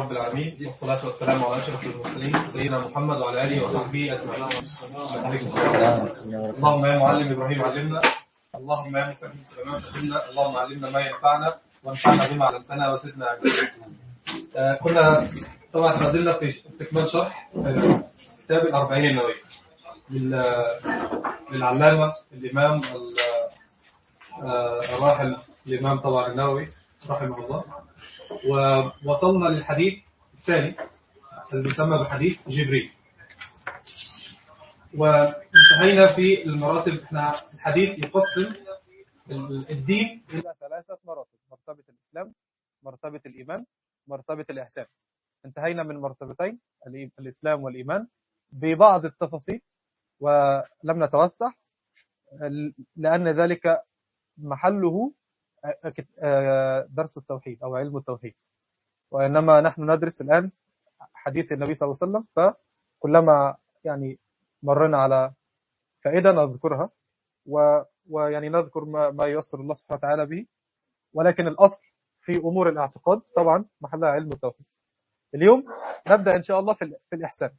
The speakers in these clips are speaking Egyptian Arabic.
رب العالمين والصلاة والسلام على أشرف المرسلين سيدنا محمد وعلى آله وصحبه أجمعين اللهم يا معلم إبراهيم علمنا اللهم يا مفهم سليمان فهمنا اللهم علمنا ما ينفعنا وانفعنا بما علمتنا وزدنا علما آه، كنا طبعا ما زلنا في استكمال شرح آه، كتاب الأربعين النووية لل- للعلامة الإمام ال- آه، الراحل الإمام طبعا النووي رحمه الله ووصلنا للحديث الثاني اللي يسمى بحديث جبريل وانتهينا في المراتب احنا الحديث يقسم ال- الدين الى ثلاثه مراتب مرتبه الاسلام مرتبه الايمان مرتبه الاحسان انتهينا من مرتبتين الإي- الاسلام والايمان ببعض التفاصيل ولم نتوسع ال- لان ذلك محله آه، كت- آه، درس التوحيد او علم التوحيد وانما نحن ندرس الان حديث النبي صلى الله عليه وسلم فكلما يعني مرنا على فائده نذكرها و ويعني نذكر ما, ما ييسر الله سبحانه وتعالى به ولكن الاصل في امور الاعتقاد طبعا محلها علم التوحيد اليوم نبدا ان شاء الله في, ال- في الاحسان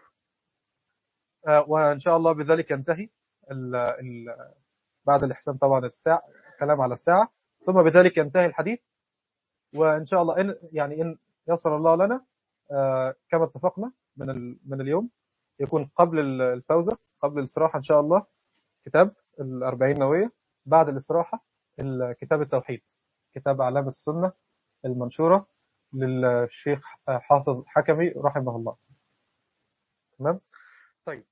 آه، وان شاء الله بذلك ينتهي ال ال بعد الاحسان طبعا الساعه كلام على الساعه ثم بذلك ينتهي الحديث وان شاء الله ان يعني ان يسر الله لنا آه، كما اتفقنا من ال- من اليوم يكون قبل ال- الفوزه قبل الاستراحه ان شاء الله كتاب الأربعين نووية بعد الاستراحة ال- كتاب التوحيد كتاب أعلام السنة المنشورة للشيخ حافظ حكمي رحمه الله تمام طيب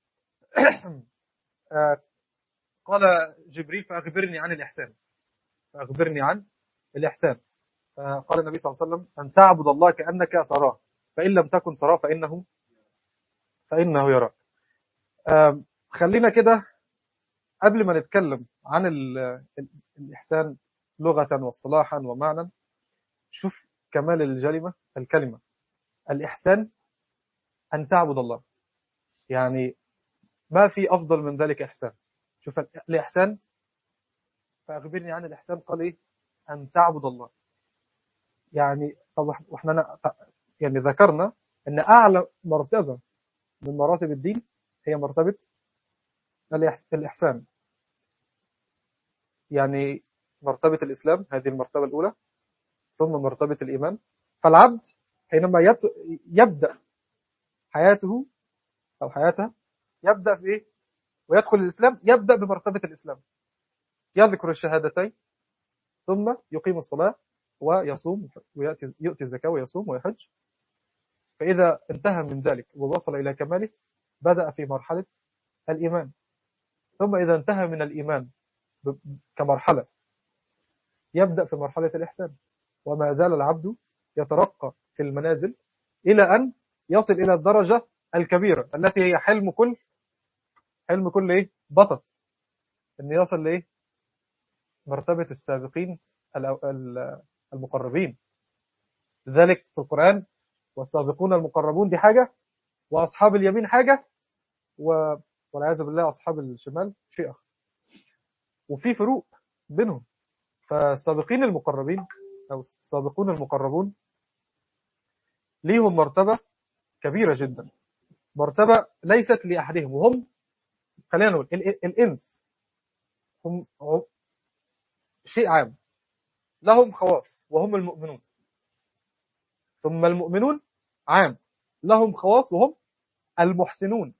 آه، قال جبريل فأخبرني عن الإحسان فأخبرني عن الإحسان قال النبي صلى الله عليه وسلم أن تعبد الله كأنك تراه فإن لم تكن تراه فإنه فإنه يراك آم، خلينا كده قبل ما نتكلم عن ال- ال- الإحسان لغة واصطلاحا ومعنى شوف كمال الجلمة الكلمة الإحسان أن تعبد الله يعني ما في أفضل من ذلك إحسان شوف ال- الإحسان فأخبرني عن الإحسان قال إيه أن تعبد الله يعني طب إح- وإحنا ن- يعني ذكرنا أن أعلى مرتبة من مراتب الدين هي مرتبة الإحس- الإحسان يعني مرتبة الإسلام هذه المرتبة الأولى ثم مرتبة الإيمان فالعبد حينما يت- يبدأ حياته أو حياته يبدأ في إيه؟ ويدخل الإسلام يبدأ بمرتبة الإسلام يذكر الشهادتين ثم يقيم الصلاة ويصوم ويأتي يؤتي الزكاة ويصوم ويحج فإذا انتهى من ذلك ووصل إلى كماله بدأ في مرحلة الإيمان ثم إذا انتهى من الإيمان ب- كمرحلة يبدأ في مرحلة الإحسان وما زال العبد يترقى في المنازل إلى أن يصل إلى الدرجة الكبيرة التي هي حلم كل حلم كل إيه بطل أن يصل لإيه مرتبة السابقين الأو- ال- المقربين لذلك في القرآن والسابقون المقربون دي حاجة وأصحاب اليمين حاجة و... والعياذ بالله أصحاب الشمال شيء آخر وفي فروق بينهم فالسابقين المقربين أو السابقون المقربون ليهم مرتبة كبيرة جدا مرتبة ليست لأحدهم وهم خلينا نقول ال- الإنس هم هم شيء عام لهم خواص وهم المؤمنون ثم المؤمنون عام لهم خواص وهم المحسنون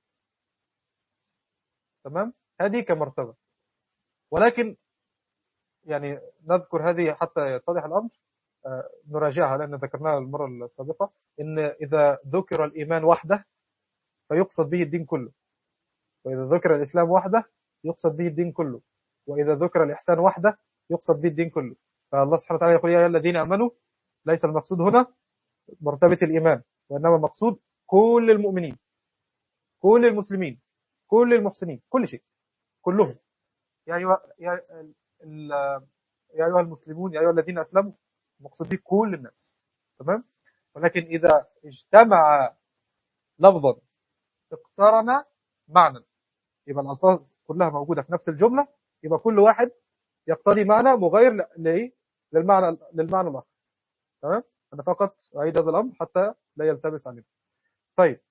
تمام هذه كمرتبة ولكن يعني نذكر هذه حتى يتضح الأمر آه، نراجعها لأن ذكرناها المرة السابقة إن إذا ذكر الإيمان وحده فيقصد به الدين كله وإذا ذكر الإسلام وحده يقصد به الدين كله وإذا ذكر الإحسان وحده يقصد به الدين كله فالله سبحانه وتعالى يقول يا أيها الذين آمنوا ليس المقصود هنا مرتبة الإيمان وإنما المقصود كل المؤمنين كل المسلمين كل المحسنين كل شيء كلهم يا أيها يا ال- يا أيها المسلمون يا أيها الذين أسلموا المقصود به كل الناس تمام ولكن إذا اجتمع لفظا اقترن معنى يبقى الألفاظ كلها موجودة في نفس الجملة يبقى كل واحد يقتضي معنى مغاير ل- لإيه؟ للمعنى للمعنى الآخر تمام أنا فقط أعيد هذا الأمر حتى لا يلتبس علينا طيب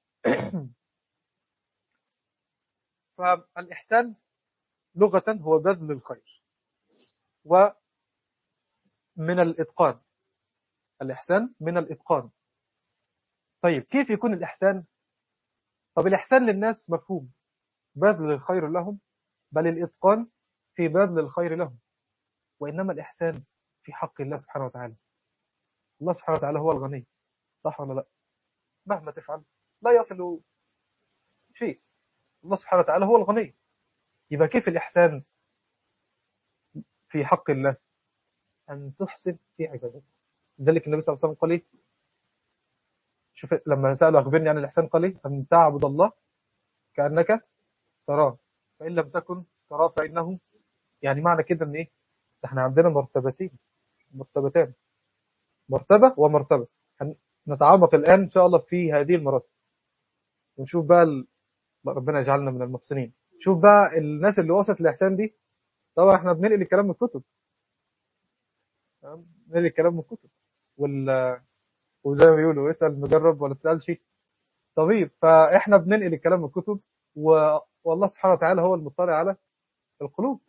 فالإحسان لغة هو بذل الخير ومن الإتقان الإحسان من الإتقان طيب كيف يكون الإحسان طب الإحسان للناس مفهوم بذل الخير لهم بل الإتقان في بذل الخير لهم وإنما الإحسان في حق الله سبحانه وتعالى الله سبحانه وتعالى هو الغني صح ولا لا مهما تفعل لا يصل شيء الله سبحانه وتعالى هو الغني يبقى كيف الإحسان في حق الله أن تحسن في عبادته ذلك النبي صلى الله عليه وسلم قال إيه شوف لما سأله أخبرني عن الإحسان قال إيه أن تعبد الله كأنك تراه فإن لم تكن تراه فإنه يعني معنى كده أن إيه احنا عندنا مرتبتين مرتبتان مرتبة ومرتبة نتعمق الآن إن شاء الله في هذه المراتب ونشوف بقى ال... ربنا يجعلنا من المحسنين شوف بقى الناس اللي وصلت الإحسان دي طبعا احنا بننقل الكلام من الكتب بننقل الكلام من الكتب وال... وزي ما بيقولوا اسأل مجرب ولا تسألش طبيب فاحنا بننقل الكلام من الكتب و... والله سبحانه وتعالى هو المطلع على القلوب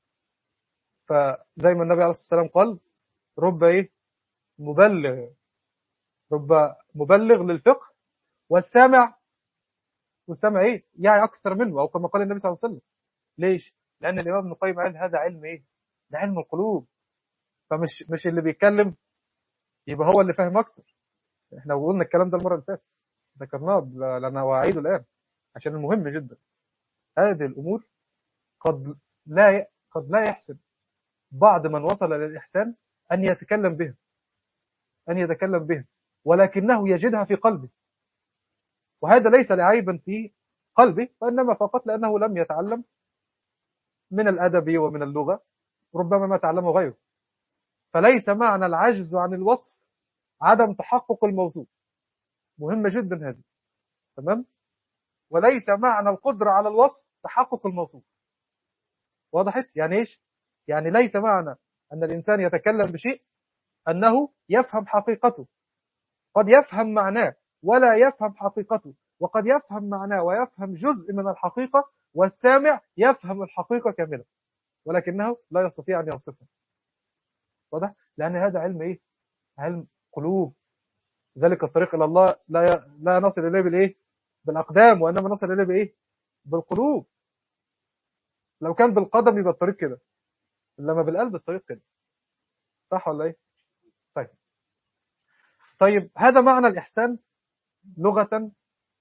فزي ما النبي عليه الصلاة والسلام قال رب ايه مبلغ رب مبلغ للفقه والسامع والسامع ايه يعني اكثر منه او كما قال النبي صلى الله عليه وسلم ليش لان الامام ابن القيم قال هذا علم ايه ده علم القلوب فمش مش اللي بيتكلم يبقى هو اللي فاهم اكتر احنا قلنا الكلام ده المره اللي فاتت ذكرناه لان واعيده الان عشان المهم جدا هذه الامور قد لا قد لا يحسن بعض من وصل للإحسان أن يتكلم بها أن يتكلم بها ولكنه يجدها في قلبه وهذا ليس لعيبا في قلبه وإنما فقط لأنه لم يتعلم من الأدب ومن اللغة ربما ما تعلمه غيره فليس معنى العجز عن الوصف عدم تحقق الموصوف مهمة جدا هذه تمام وليس معنى القدرة على الوصف تحقق الموصوف وضحت يعني ايش يعني ليس معنى أن الإنسان يتكلم بشيء أنه يفهم حقيقته قد يفهم معناه ولا يفهم حقيقته وقد يفهم معناه ويفهم جزء من الحقيقة والسامع يفهم الحقيقة كاملة ولكنه لا يستطيع أن يوصفها واضح؟ لأن هذا علم إيه؟ علم قلوب ذلك الطريق إلى الله لا ي... لا نصل إليه بالإيه؟ بالأقدام وإنما نصل إليه بإيه؟ بالقلوب لو كان بالقدم يبقى الطريق كده لما بالقلب الطريق كده صح ولا ايه طيب طيب هذا معنى الإحسان لغة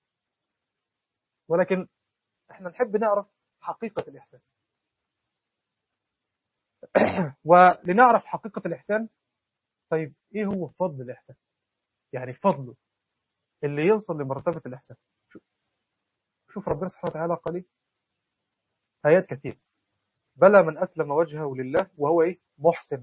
ولكن احنا نحب نعرف حقيقة الإحسان ولنعرف حقيقة الإحسان طيب ايه هو فضل الإحسان يعني فضله اللي يوصل لمرتبة الإحسان شوف ربنا سبحانه وتعالى قال ايه آيات كثير بلى من أسلم وجهه لله وهو إيه محسن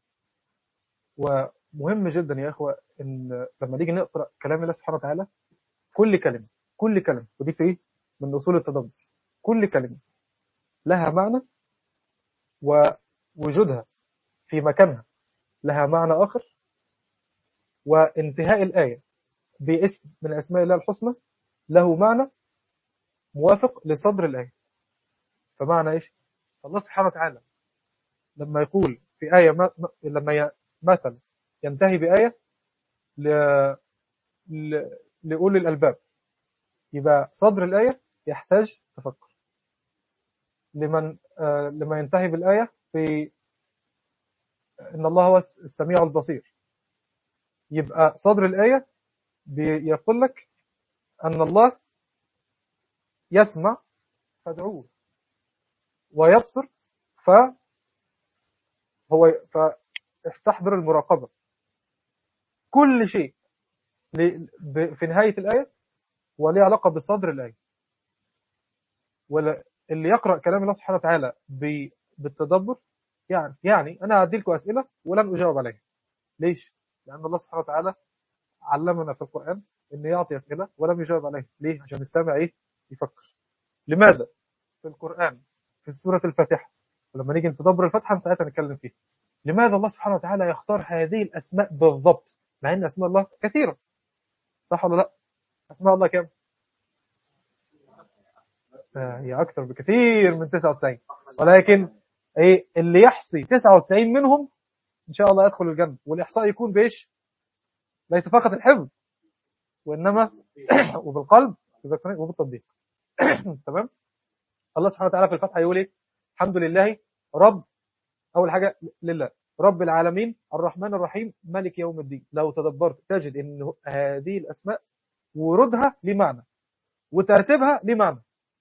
ومهم جدا يا إخوة إن لما نيجي نقرأ كلام الله سبحانه وتعالى كل كلمة كل كلمة ودي في إيه من أصول التدبر كل كلمة لها معنى ووجودها في مكانها لها معنى آخر وانتهاء الآية باسم من أسماء الله الحسنى له معنى موافق لصدر الآية فمعنى إيش الله سبحانه وتعالى لما يقول في آية ما لما مثلا ينتهي بآية ل... ل... لأولي الألباب يبقى صدر الآية يحتاج تفكر لمن آه لما ينتهي بالآية في إن الله هو السميع البصير يبقى صدر الآية بيقول لك أن الله يسمع فادعوه ويبصر ف هو فاستحضر المراقبة كل شيء في نهاية الآية وليه علاقة بصدر الآية واللي يقرأ كلام الله سبحانه وتعالى بالتدبر يعني يعني أنا هدي لكم أسئلة ولن أجاوب عليها ليش؟ لأن الله سبحانه وتعالى علمنا في القرآن إنه يعطي أسئلة ولم يجاوب عليها ليه؟ عشان السامع إيه؟ يفكر لماذا؟ في القرآن في سورة الفاتحة ولما نيجي نتدبر الفاتحة ساعتها نتكلم فيه لماذا الله سبحانه وتعالى يختار هذه الأسماء بالضبط مع ان اسماء الله كثيره صح ولا لا اسماء الله كم آه، هي اكثر بكثير من 99 ولكن ايه اللي يحصي 99 منهم ان شاء الله يدخل الجنه والاحصاء يكون بايش ليس فقط الحفظ وانما وبالقلب وبالتطبيق تمام الله سبحانه وتعالى في الفتحه يقول ايه الحمد لله رب اول حاجه لله رب العالمين الرحمن الرحيم مالك يوم الدين لو تدبرت تجد ان هذه الاسماء ورودها لمعنى وترتيبها لمعنى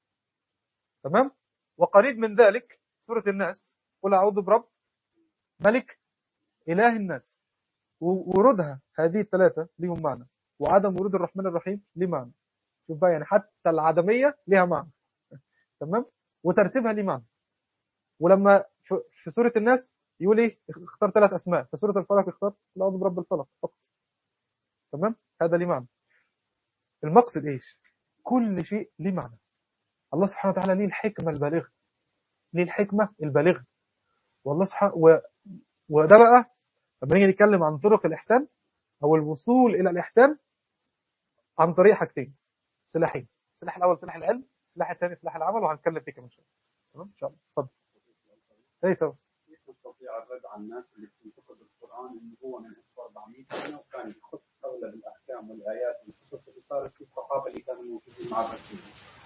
تمام وقريب من ذلك سورة الناس قل أعوذ برب ملك إله الناس ورودها هذه الثلاثة لهم معنى وعدم ورود الرحمن الرحيم ليه معنى شوف بقى يعني حتى العدمية لها معنى تمام وترتيبها ليه معنى ولما في سورة الناس يقول ايه اختار ثلاث اسماء في سورة الفلق اختار اعوذ برب الفلق فقط تمام هذا ليه معنى المقصد ايش كل شيء ليه معنى الله سبحانه وتعالى ليه الحكمة البالغة ليه الحكمة البالغة والله سبحانه و... وده بقى لما نيجي نتكلم عن طرق الإحسان أو الوصول إلى الإحسان عن طريق حاجتين سلاحين السلاح الأول سلاح العلم السلاح الثاني سلاح العمل وهنتكلم فيه كمان شوية تمام إن شاء الله اتفضل ايه طبعا نستطيع الرد على الناس اللي بتنتقد القرآن إنه هو من 1400 سنة وكان يخص أغلب الأحكام والآيات والقصص اللي صارت في الصحابة اللي كانوا موجودين مع الرسول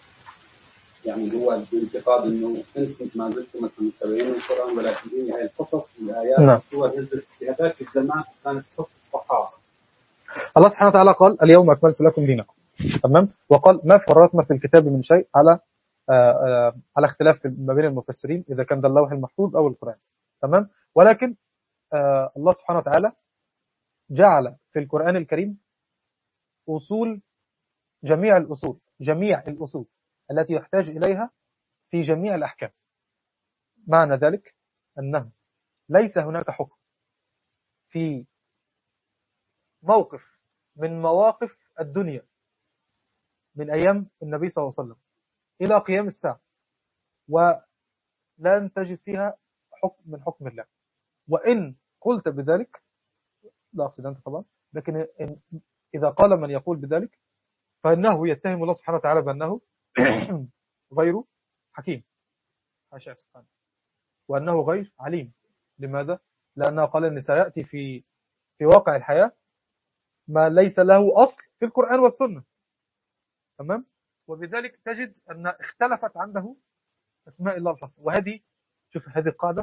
يعني هو الانتقاد انه انتم ما زلتم مثلا متابعين القران ولكن هي القصص والايات نعم. والسور نزلت في هذاك الزمان كانت تخص الصحابه الله سبحانه وتعالى قال اليوم أكملت لكم دينكم تمام وقال ما فرطنا في الكتاب من شيء على آه، آه، على اختلاف ما بين المفسرين إذا كان ده اللوح المحفوظ أو القرآن تمام ولكن آه، الله سبحانه وتعالى جعل في القرآن الكريم أصول جميع الأصول جميع الأصول التي يحتاج إليها في جميع الأحكام معنى ذلك أنه ليس هناك حكم في موقف من مواقف الدنيا من أيام النبي صلى الله عليه وسلم إلى قيام الساعة ولن تجد فيها حكم من حكم الله وإن قلت بذلك لا أقصد أنت طبعا لكن إن إذا قال من يقول بذلك فإنه يتهم الله سبحانه وتعالى بأنه غير حكيم حاشا سبحانه وأنه غير عليم لماذا؟ لأنه قال أن سيأتي في في واقع الحياة ما ليس له أصل في القرآن والسنة تمام؟ وبذلك تجد أن اختلفت عنده أسماء الله الحسنى وهذه شوف هذه القاعدة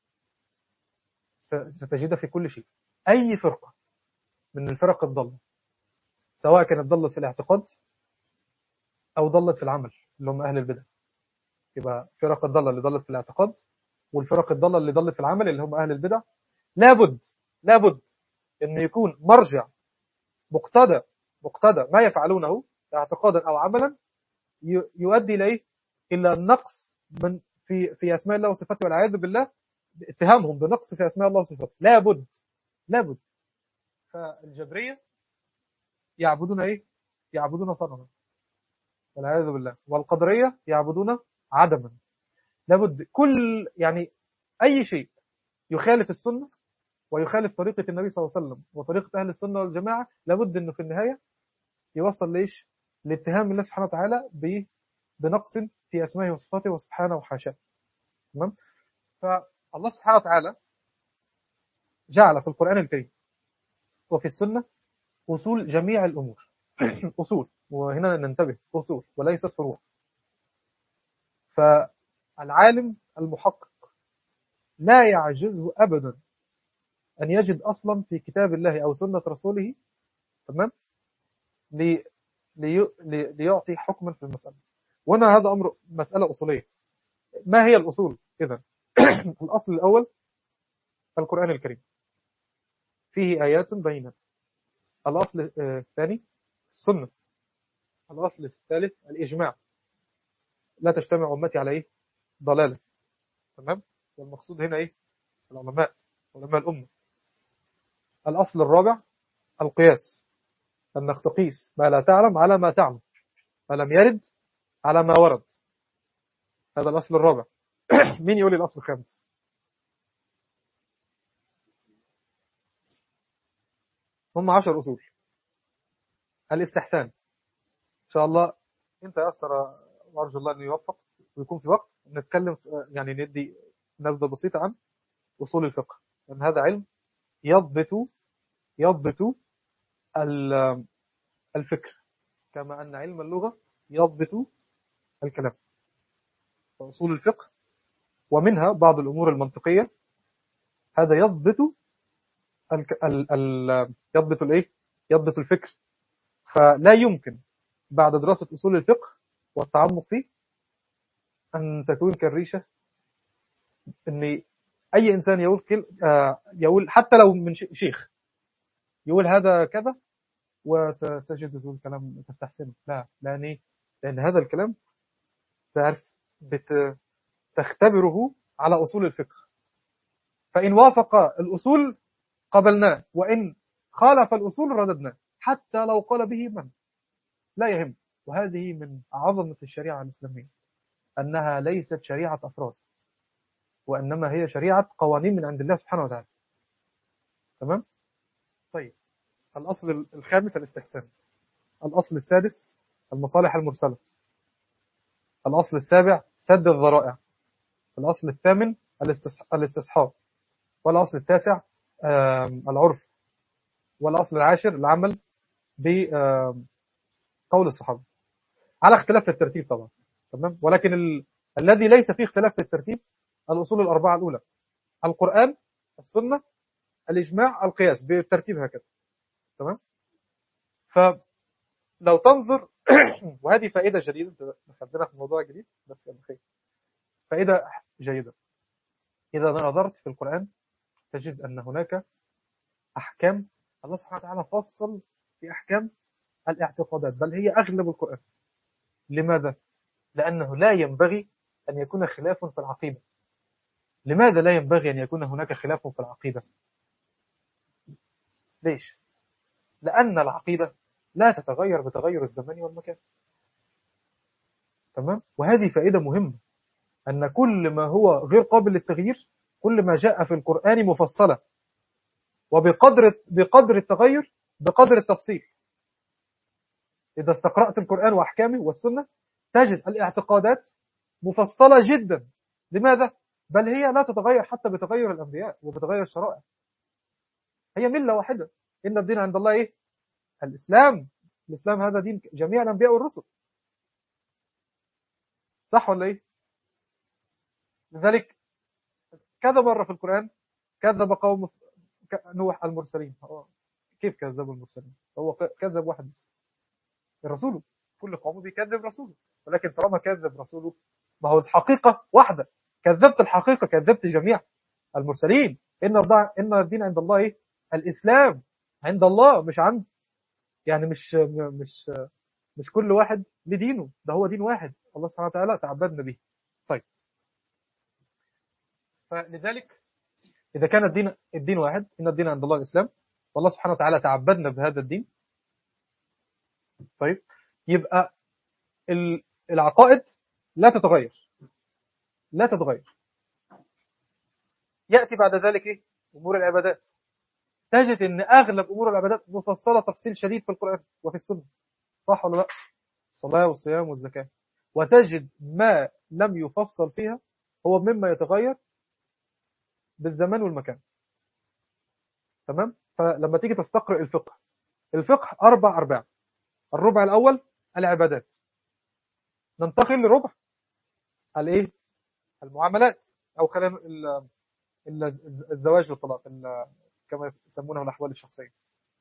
ستجدها في كل شيء أي فرقة من الفرق الضالة سواء كانت ضلت في الاعتقاد أو ضلت في العمل اللي هم أهل البدع يبقى فرق الضالة اللي ضلت في الاعتقاد والفرق الضالة اللي ضلت في العمل اللي هم أهل البدع لابد لابد أن يكون مرجع مقتدى مقتدى ما يفعلونه اعتقادا أو عملا يؤدي إليه إلى النقص من في في أسماء الله وصفاته والعياذ بالله اتهامهم بنقص في أسماء الله وصفاته لابد لابد فالجبرية يعبدون إيه؟ يعبدون صنما والعياذ بالله والقدرية يعبدون عدما لابد كل يعني أي شيء يخالف السنة ويخالف طريقة النبي صلى الله عليه وسلم وطريقة أهل السنة والجماعة لابد أنه في النهاية يوصل ليش لاتهام الله سبحانه وتعالى بنقص في أسمائه وصفاته وسبحانه وحاشاه تمام فالله سبحانه وتعالى جعل في القرآن الكريم وفي السنة أصول جميع الأمور أصول وهنا ننتبه أصول وليست فروع فالعالم المحقق لا يعجزه أبدا أن يجد أصلا في كتاب الله أو سنة رسوله تمام لي لي ليعطي حكما في المسألة وهنا هذا أمر مسألة أصولية ما هي الأصول إذا الأصل الأول القرآن الكريم فيه آيات بينات الأصل الثاني السنة الأصل الثالث الإجماع لا تجتمع أمتي على إيه ضلالة تمام والمقصود هنا إيه العلماء علماء الأمة الأصل الرابع القياس أنك تقيس ما لا تعلم على ما تعلم ما لم يرد على ما ورد هذا الأصل الرابع مين يقول الأصل الخامس هم عشر أصول الاستحسان إن شاء الله أنت يسر وأرجو الله أن يوفق ويكون في وقت نتكلم يعني ندي نبذة بسيطة عن أصول الفقه لأن هذا علم يضبط يضبط الفكر كما أن علم اللغة يضبط الكلام فأصول الفقه ومنها بعض الأمور المنطقية هذا يضبط ال ال ال يضبط الايه يضبط الفكر فلا يمكن بعد دراسة أصول الفقه والتعمق فيه أن تكون كالريشة أن أي إنسان يقول كل آه يقول حتى لو من شيخ يقول هذا كذا وتجد تقول كلام تستحسنه لا لأن إيه؟ لأن هذا الكلام تعرف بتختبره على أصول الفقه فإن وافق الأصول قبلناه وإن خالف الأصول رددناه حتى لو قال به من لا يهم وهذه من عظمة الشريعة الإسلامية أنها ليست شريعة أفراد وإنما هي شريعة قوانين من عند الله سبحانه وتعالى تمام؟ طيب الأصل الخامس الاستحسان الأصل السادس المصالح المرسلة الأصل السابع سد الذرائع الأصل الثامن الاستصحاب والأصل التاسع العرف والأصل العاشر العمل بقول الصحابة على اختلاف في الترتيب طبعا تمام ولكن ال... الذي ليس فيه اختلاف في الترتيب الأصول الأربعة الأولى القرآن السنة الإجماع القياس بالترتيب هكذا تمام فلو تنظر وهذه فائدة جديدة دخلنا في موضوع جديد بس يا خير فائدة جيدة إذا نظرت في القرآن تجد أن هناك أحكام الله سبحانه وتعالى فصل في أحكام الاعتقادات بل هي أغلب القرآن لماذا؟ لأنه لا ينبغي أن يكون خلاف في العقيدة لماذا لا ينبغي أن يكون هناك خلاف في العقيدة؟ ليش؟ لأن العقيدة لا تتغير بتغير الزمان والمكان تمام؟ وهذه فائدة مهمة أن كل ما هو غير قابل للتغيير كل ما جاء في القرآن مفصلة وبقدر بقدر التغير بقدر التفصيل إذا استقرأت القرآن وأحكامه والسنة تجد الاعتقادات مفصلة جدا لماذا؟ بل هي لا تتغير حتى بتغير الأنبياء وبتغير الشرائع هي ملة واحدة إن الدين عند الله إيه؟ الإسلام الإسلام هذا دين جميع الأنبياء والرسل صح ولا إيه؟ لذلك كذا مرة في القرآن كذب قوم نوح المرسلين كيف كذبوا المرسلين هو كذب واحد بس رسوله كل قوم بيكذب رسوله ولكن طالما كذب رسوله ما هو الحقيقة واحدة كذبت الحقيقة كذبت جميع المرسلين إن إن الدين عند الله إيه؟ الإسلام عند الله مش عند يعني مش مش مش كل واحد لدينه ده هو دين واحد الله سبحانه وتعالى تعبدنا به طيب فلذلك إذا كان الدين الدين واحد إن الدين عند الله الإسلام والله سبحانه وتعالى تعبدنا بهذا الدين طيب يبقى العقائد لا تتغير لا تتغير يأتي بعد ذلك إيه؟ أمور العبادات تجد أن أغلب أمور العبادات مفصلة تفصيل شديد في القرآن وفي السنة صح ولا لا الصلاة والصيام والزكاة وتجد ما لم يفصل فيها هو مما يتغير بالزمان والمكان تمام فلما تيجي تستقرأ الفقه الفقه أربع أرباع الربع الأول العبادات ننتقل لربع الايه المعاملات أو خلينا الزواج والطلاق كما يسمونه الأحوال الشخصية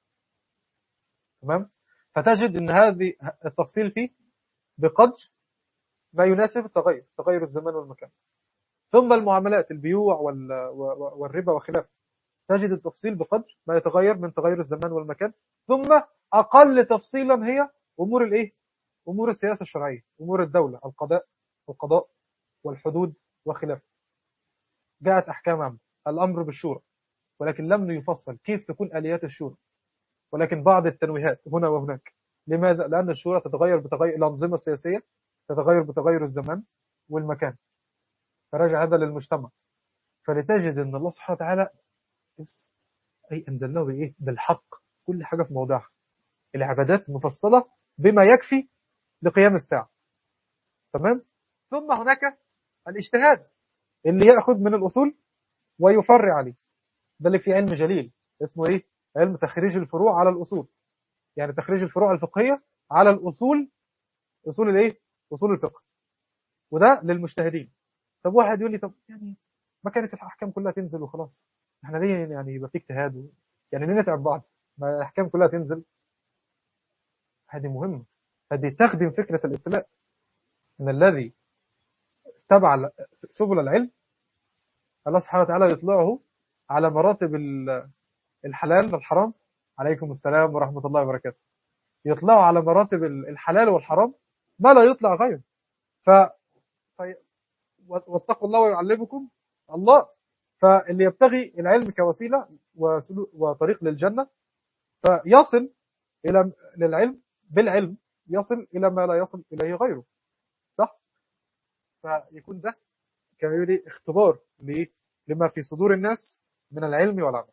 تمام فتجد أن هذه التفصيل فيه بقدر ما يناسب التغير تغير الزمان والمكان ثم المعاملات البيوع والربا وخلافه تجد التفصيل بقدر ما يتغير من تغير الزمان والمكان ثم أقل تفصيلا هي أمور الإيه؟ أمور السياسة الشرعية أمور الدولة القضاء القضاء والحدود وخلافه جاءت أحكام عامة الأمر بالشورى ولكن لم يفصل كيف تكون آليات الشورى ولكن بعض التنويهات هنا وهناك لماذا؟ لأن الشورى تتغير بتغير الأنظمة السياسية تتغير بتغير الزمان والمكان فرجع هذا للمجتمع فلتجد أن الله سبحانه وتعالى أي أنزلناه بإيه؟ بالحق كل حاجة في موضعها العبادات مفصلة بما يكفي لقيام الساعة تمام ثم هناك الاجتهاد اللي يأخذ من الأصول ويفرع عليه ده اللي في علم جليل اسمه ايه علم تخريج الفروع على الأصول يعني تخريج الفروع الفقهية على الأصول أصول الايه أصول الفقه وده للمجتهدين طب واحد يقول لي طب يعني ما كانت الأحكام كلها تنزل وخلاص احنا ليه يعني يبقى في اجتهاد و... يعني ليه نتعب بعض ما الأحكام كلها تنزل هذه مهمة هذه تخدم فكرة الابتلاء ان الذي اتبع سبل العلم الله سبحانه وتعالى يطلعه على مراتب الحلال والحرام عليكم السلام ورحمة الله وبركاته يطلعوا على مراتب الحلال والحرام ما لا يطلع غيره ف... ف... واتقوا الله ويعلمكم الله فاللي يبتغي العلم كوسيلة وسلو... وطريق للجنة فيصل إلى للعلم بالعلم يصل إلى ما لا يصل إليه غيره صح؟ فيكون ده كما يقول اختبار لما في صدور الناس من العلم والعمل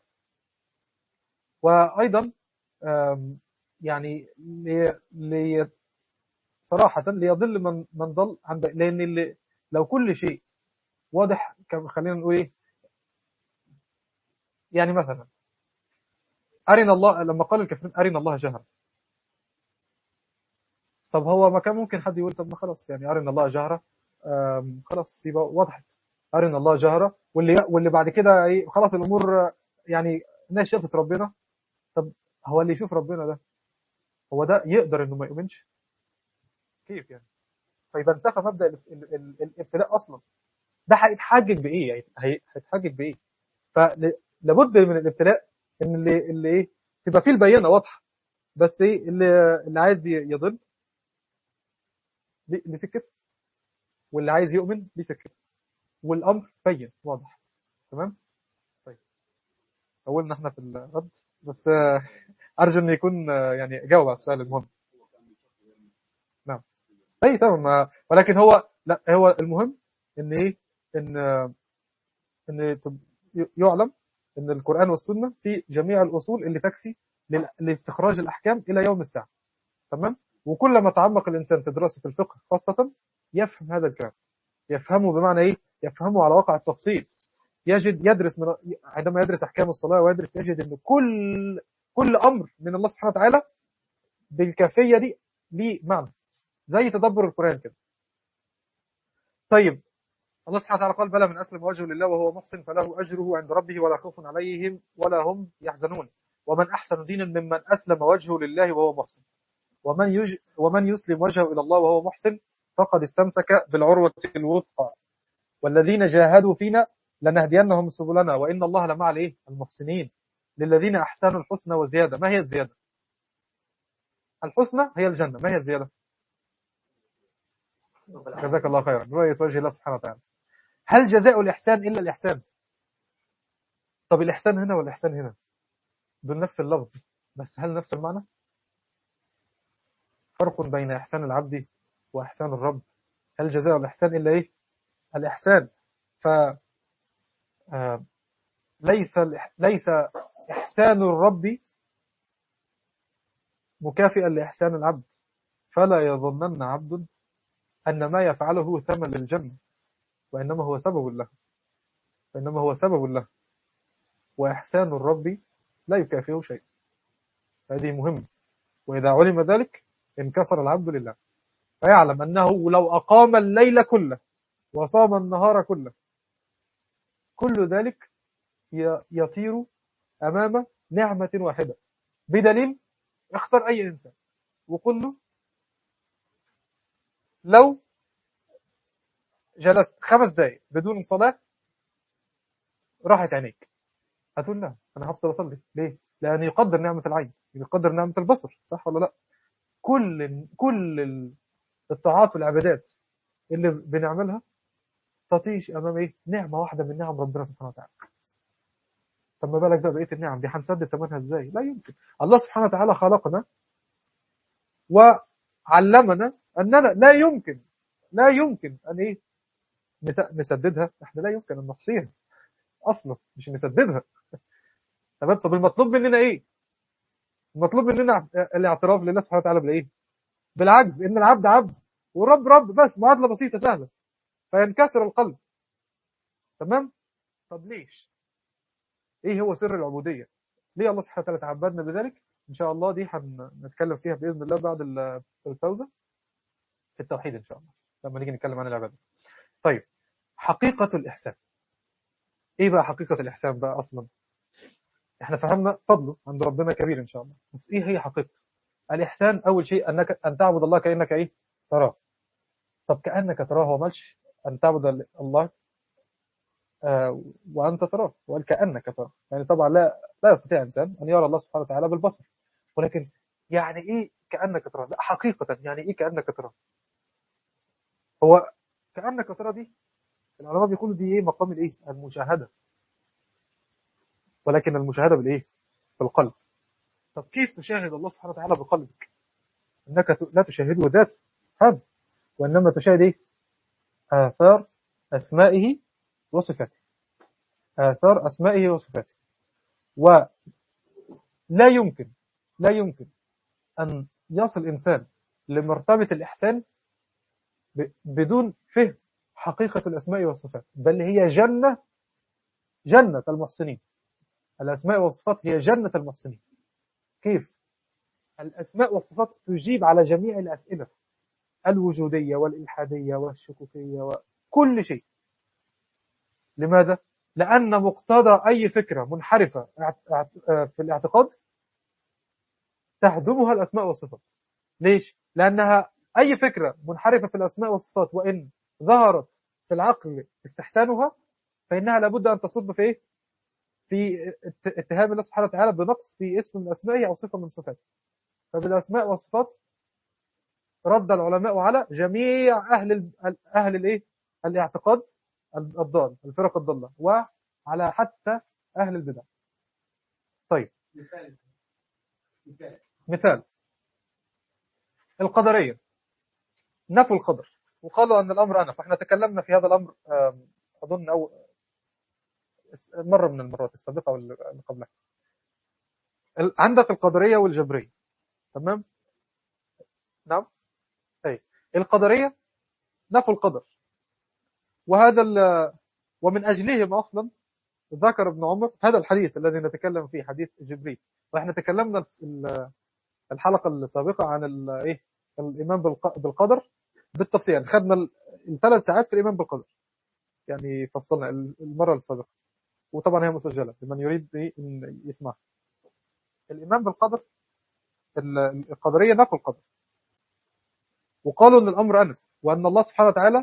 وأيضا يعني لي لي صراحة ليضل من من ضل عن لأن اللي لو كل شيء واضح خلينا نقول ايه يعني مثلا أرنا الله لما قال الكافرين أرنا الله جهرا طب هو ما كان ممكن حد يقول طب ما خلاص يعني أرنا الله جهرا خلاص يبقى وضحت أرنا الله جهرا واللي واللي بعد كده ايه خلاص الأمور يعني الناس شافت ربنا طب هو اللي يشوف ربنا ده هو ده يقدر انه ما يؤمنش كيف يعني فيبقى انتهى مبدا الابتلاء اصلا ده هيتحجج بايه يعني هيتحجج بايه فلابد من الابتلاء ان اللي اللي ايه تبقى فيه البينه واضحه بس ايه اللي اللي عايز يضل دي سكته واللي عايز يؤمن دي سكته والامر بين واضح تمام طيب اولنا احنا في الرد بس ارجو ان يكون يعني جاوب على السؤال المهم نعم اي تمام ولكن هو لا هو المهم ان ايه ان ان يعلم ان القران والسنه في جميع الاصول اللي تكفي لاستخراج الاحكام الى يوم الساعه تمام وكلما تعمق الانسان في دراسه الفقه خاصه يفهم هذا الكلام يفهمه بمعنى ايه يفهمه على واقع التفصيل يجد يدرس من عندما يدرس احكام الصلاه ويدرس يجد ان كل كل امر من الله سبحانه وتعالى بالكيفيه دي ليه معنى زي تدبر القران كده طيب الله سبحانه وتعالى قال بلى من اسلم وجهه لله وهو محسن فله اجره عند ربه ولا خوف عليهم ولا هم يحزنون ومن احسن دينا ممن اسلم وجهه لله وهو محسن ومن يج... ومن يسلم وجهه الى الله وهو محسن فقد استمسك بالعروه الوثقى والذين جاهدوا فينا لنهدينهم سبلنا وان الله لمع الايه المحسنين للذين احسنوا الحسنى وزياده ما هي الزياده الحسنى هي الجنه ما هي الزياده جزاك الله خيرا رؤية وجه الله سبحانه وتعالى هل جزاء الإحسان إلا الإحسان طب الإحسان هنا والإحسان هنا دول نفس اللفظ بس هل نفس المعنى فرق بين إحسان العبد وإحسان الرب هل جزاء الإحسان إلا إيه الإحسان ف ليس ليس إحسان الرب مكافئا لإحسان العبد فلا يظنن عبد أن ما يفعله ثمن للجنة وإنما هو سبب له وإنما هو سبب له وإحسان الرب لا يكافئه شيء هذه مهمة وإذا علم ذلك انكسر العبد لله فيعلم أنه لو أقام الليل كله وصام النهار كله كل ذلك يطير أمام نعمة واحدة بدليل اختر أي إنسان وقل له لو جلست خمس دقايق بدون صلاة راحت عينيك هتقول لا أنا هفضل أصلي ليه؟ لأن يقدر نعمة العين يقدر نعمة البصر صح ولا لا؟ كل كل الطاعات والعبادات اللي بنعملها تطيش أمام إيه؟ نعمة واحدة من نعم ربنا سبحانه وتعالى طب ما بالك بقى بقية النعم دي هنسدد ثمنها إزاي؟ لا يمكن الله سبحانه وتعالى خلقنا وعلمنا أننا لا يمكن لا يمكن أن إيه نسددها احنا لا يمكن أن نحصيها أصلا مش نسددها تمام طب المطلوب مننا إيه المطلوب مننا الاعتراف لله سبحانه وتعالى بالايه بالعجز ان العبد عبد والرب رب بس معادله بسيطه سهله فينكسر القلب تمام طب ليش ايه هو سر العبوديه ليه الله سبحانه وتعالى تعبدنا بذلك ان شاء الله دي هنتكلم فيها باذن الله بعد الفوزه في التوحيد ان شاء الله لما نيجي نتكلم عن العباده طيب حقيقه الاحسان ايه بقى حقيقه الاحسان بقى اصلا احنا فهمنا فضله عند ربنا كبير ان شاء الله بس ايه هي حقيقته الاحسان اول شيء انك ان تعبد الله كانك ايه تراه طب كانك تراه هو مالش ان تعبد الله آه وانت تراه وقال كانك تراه يعني طبعا لا لا يستطيع انسان ان يرى الله سبحانه وتعالى بالبصر ولكن يعني ايه كانك تراه لا حقيقه يعني ايه كانك تراه هو كانك تراه دي العلماء بيقولوا دي ايه مقام الايه المشاهده ولكن المشاهده بالايه بالقلب طب كيف تشاهد الله سبحانه وتعالى بقلبك انك لا تشاهده ذاته سبحانه وانما تشاهد ايه اثار اسمائه وصفاته آثار أسمائه وصفاته ولا يمكن لا يمكن أن يصل إنسان لمرتبة الإحسان بدون فهم حقيقة الأسماء والصفات بل هي جنة جنة المحسنين الأسماء والصفات هي جنة المحسنين كيف؟ الأسماء والصفات تجيب على جميع الأسئلة الوجودية والإلحادية والشكوكية وكل شيء لماذا؟ لأن مقتضى أي فكرة منحرفة في الاعتقاد تهدمها الأسماء والصفات ليش؟ لأنها أي فكرة منحرفة في الأسماء والصفات وإن ظهرت في العقل استحسانها فإنها لابد أن تصب في إيه؟ في اتهام الله سبحانه وتعالى بنقص في اسم من أسمائه أو صفة من صفاته فبالأسماء والصفات رد العلماء على جميع أهل أهل الإيه؟ الاعتقاد الضال الفرق الضالة وعلى حتى أهل البدع طيب مثال مثال مثال القدرية نفوا القدر وقالوا أن الأمر أنا فإحنا تكلمنا في هذا الأمر أظن أو مرة من المرات السابقة واللي قبلها عندك القدرية والجبرية تمام نعم أي القدرية نفوا القدر وهذا ومن أجلهم أصلا ذكر ابن عمر هذا الحديث الذي نتكلم فيه حديث جبريل واحنا تكلمنا الحلقة السابقة عن ايه الإيمان بالقدر بالتفصيل خدنا الثلاث ساعات في الإيمان بالقدر يعني فصلنا المرة السابقة وطبعا هي مسجلة لمن يريد إن يسمعها الإيمان بالقدر القدرية نفوا القدر وقالوا أن الأمر أنف وأن الله سبحانه وتعالى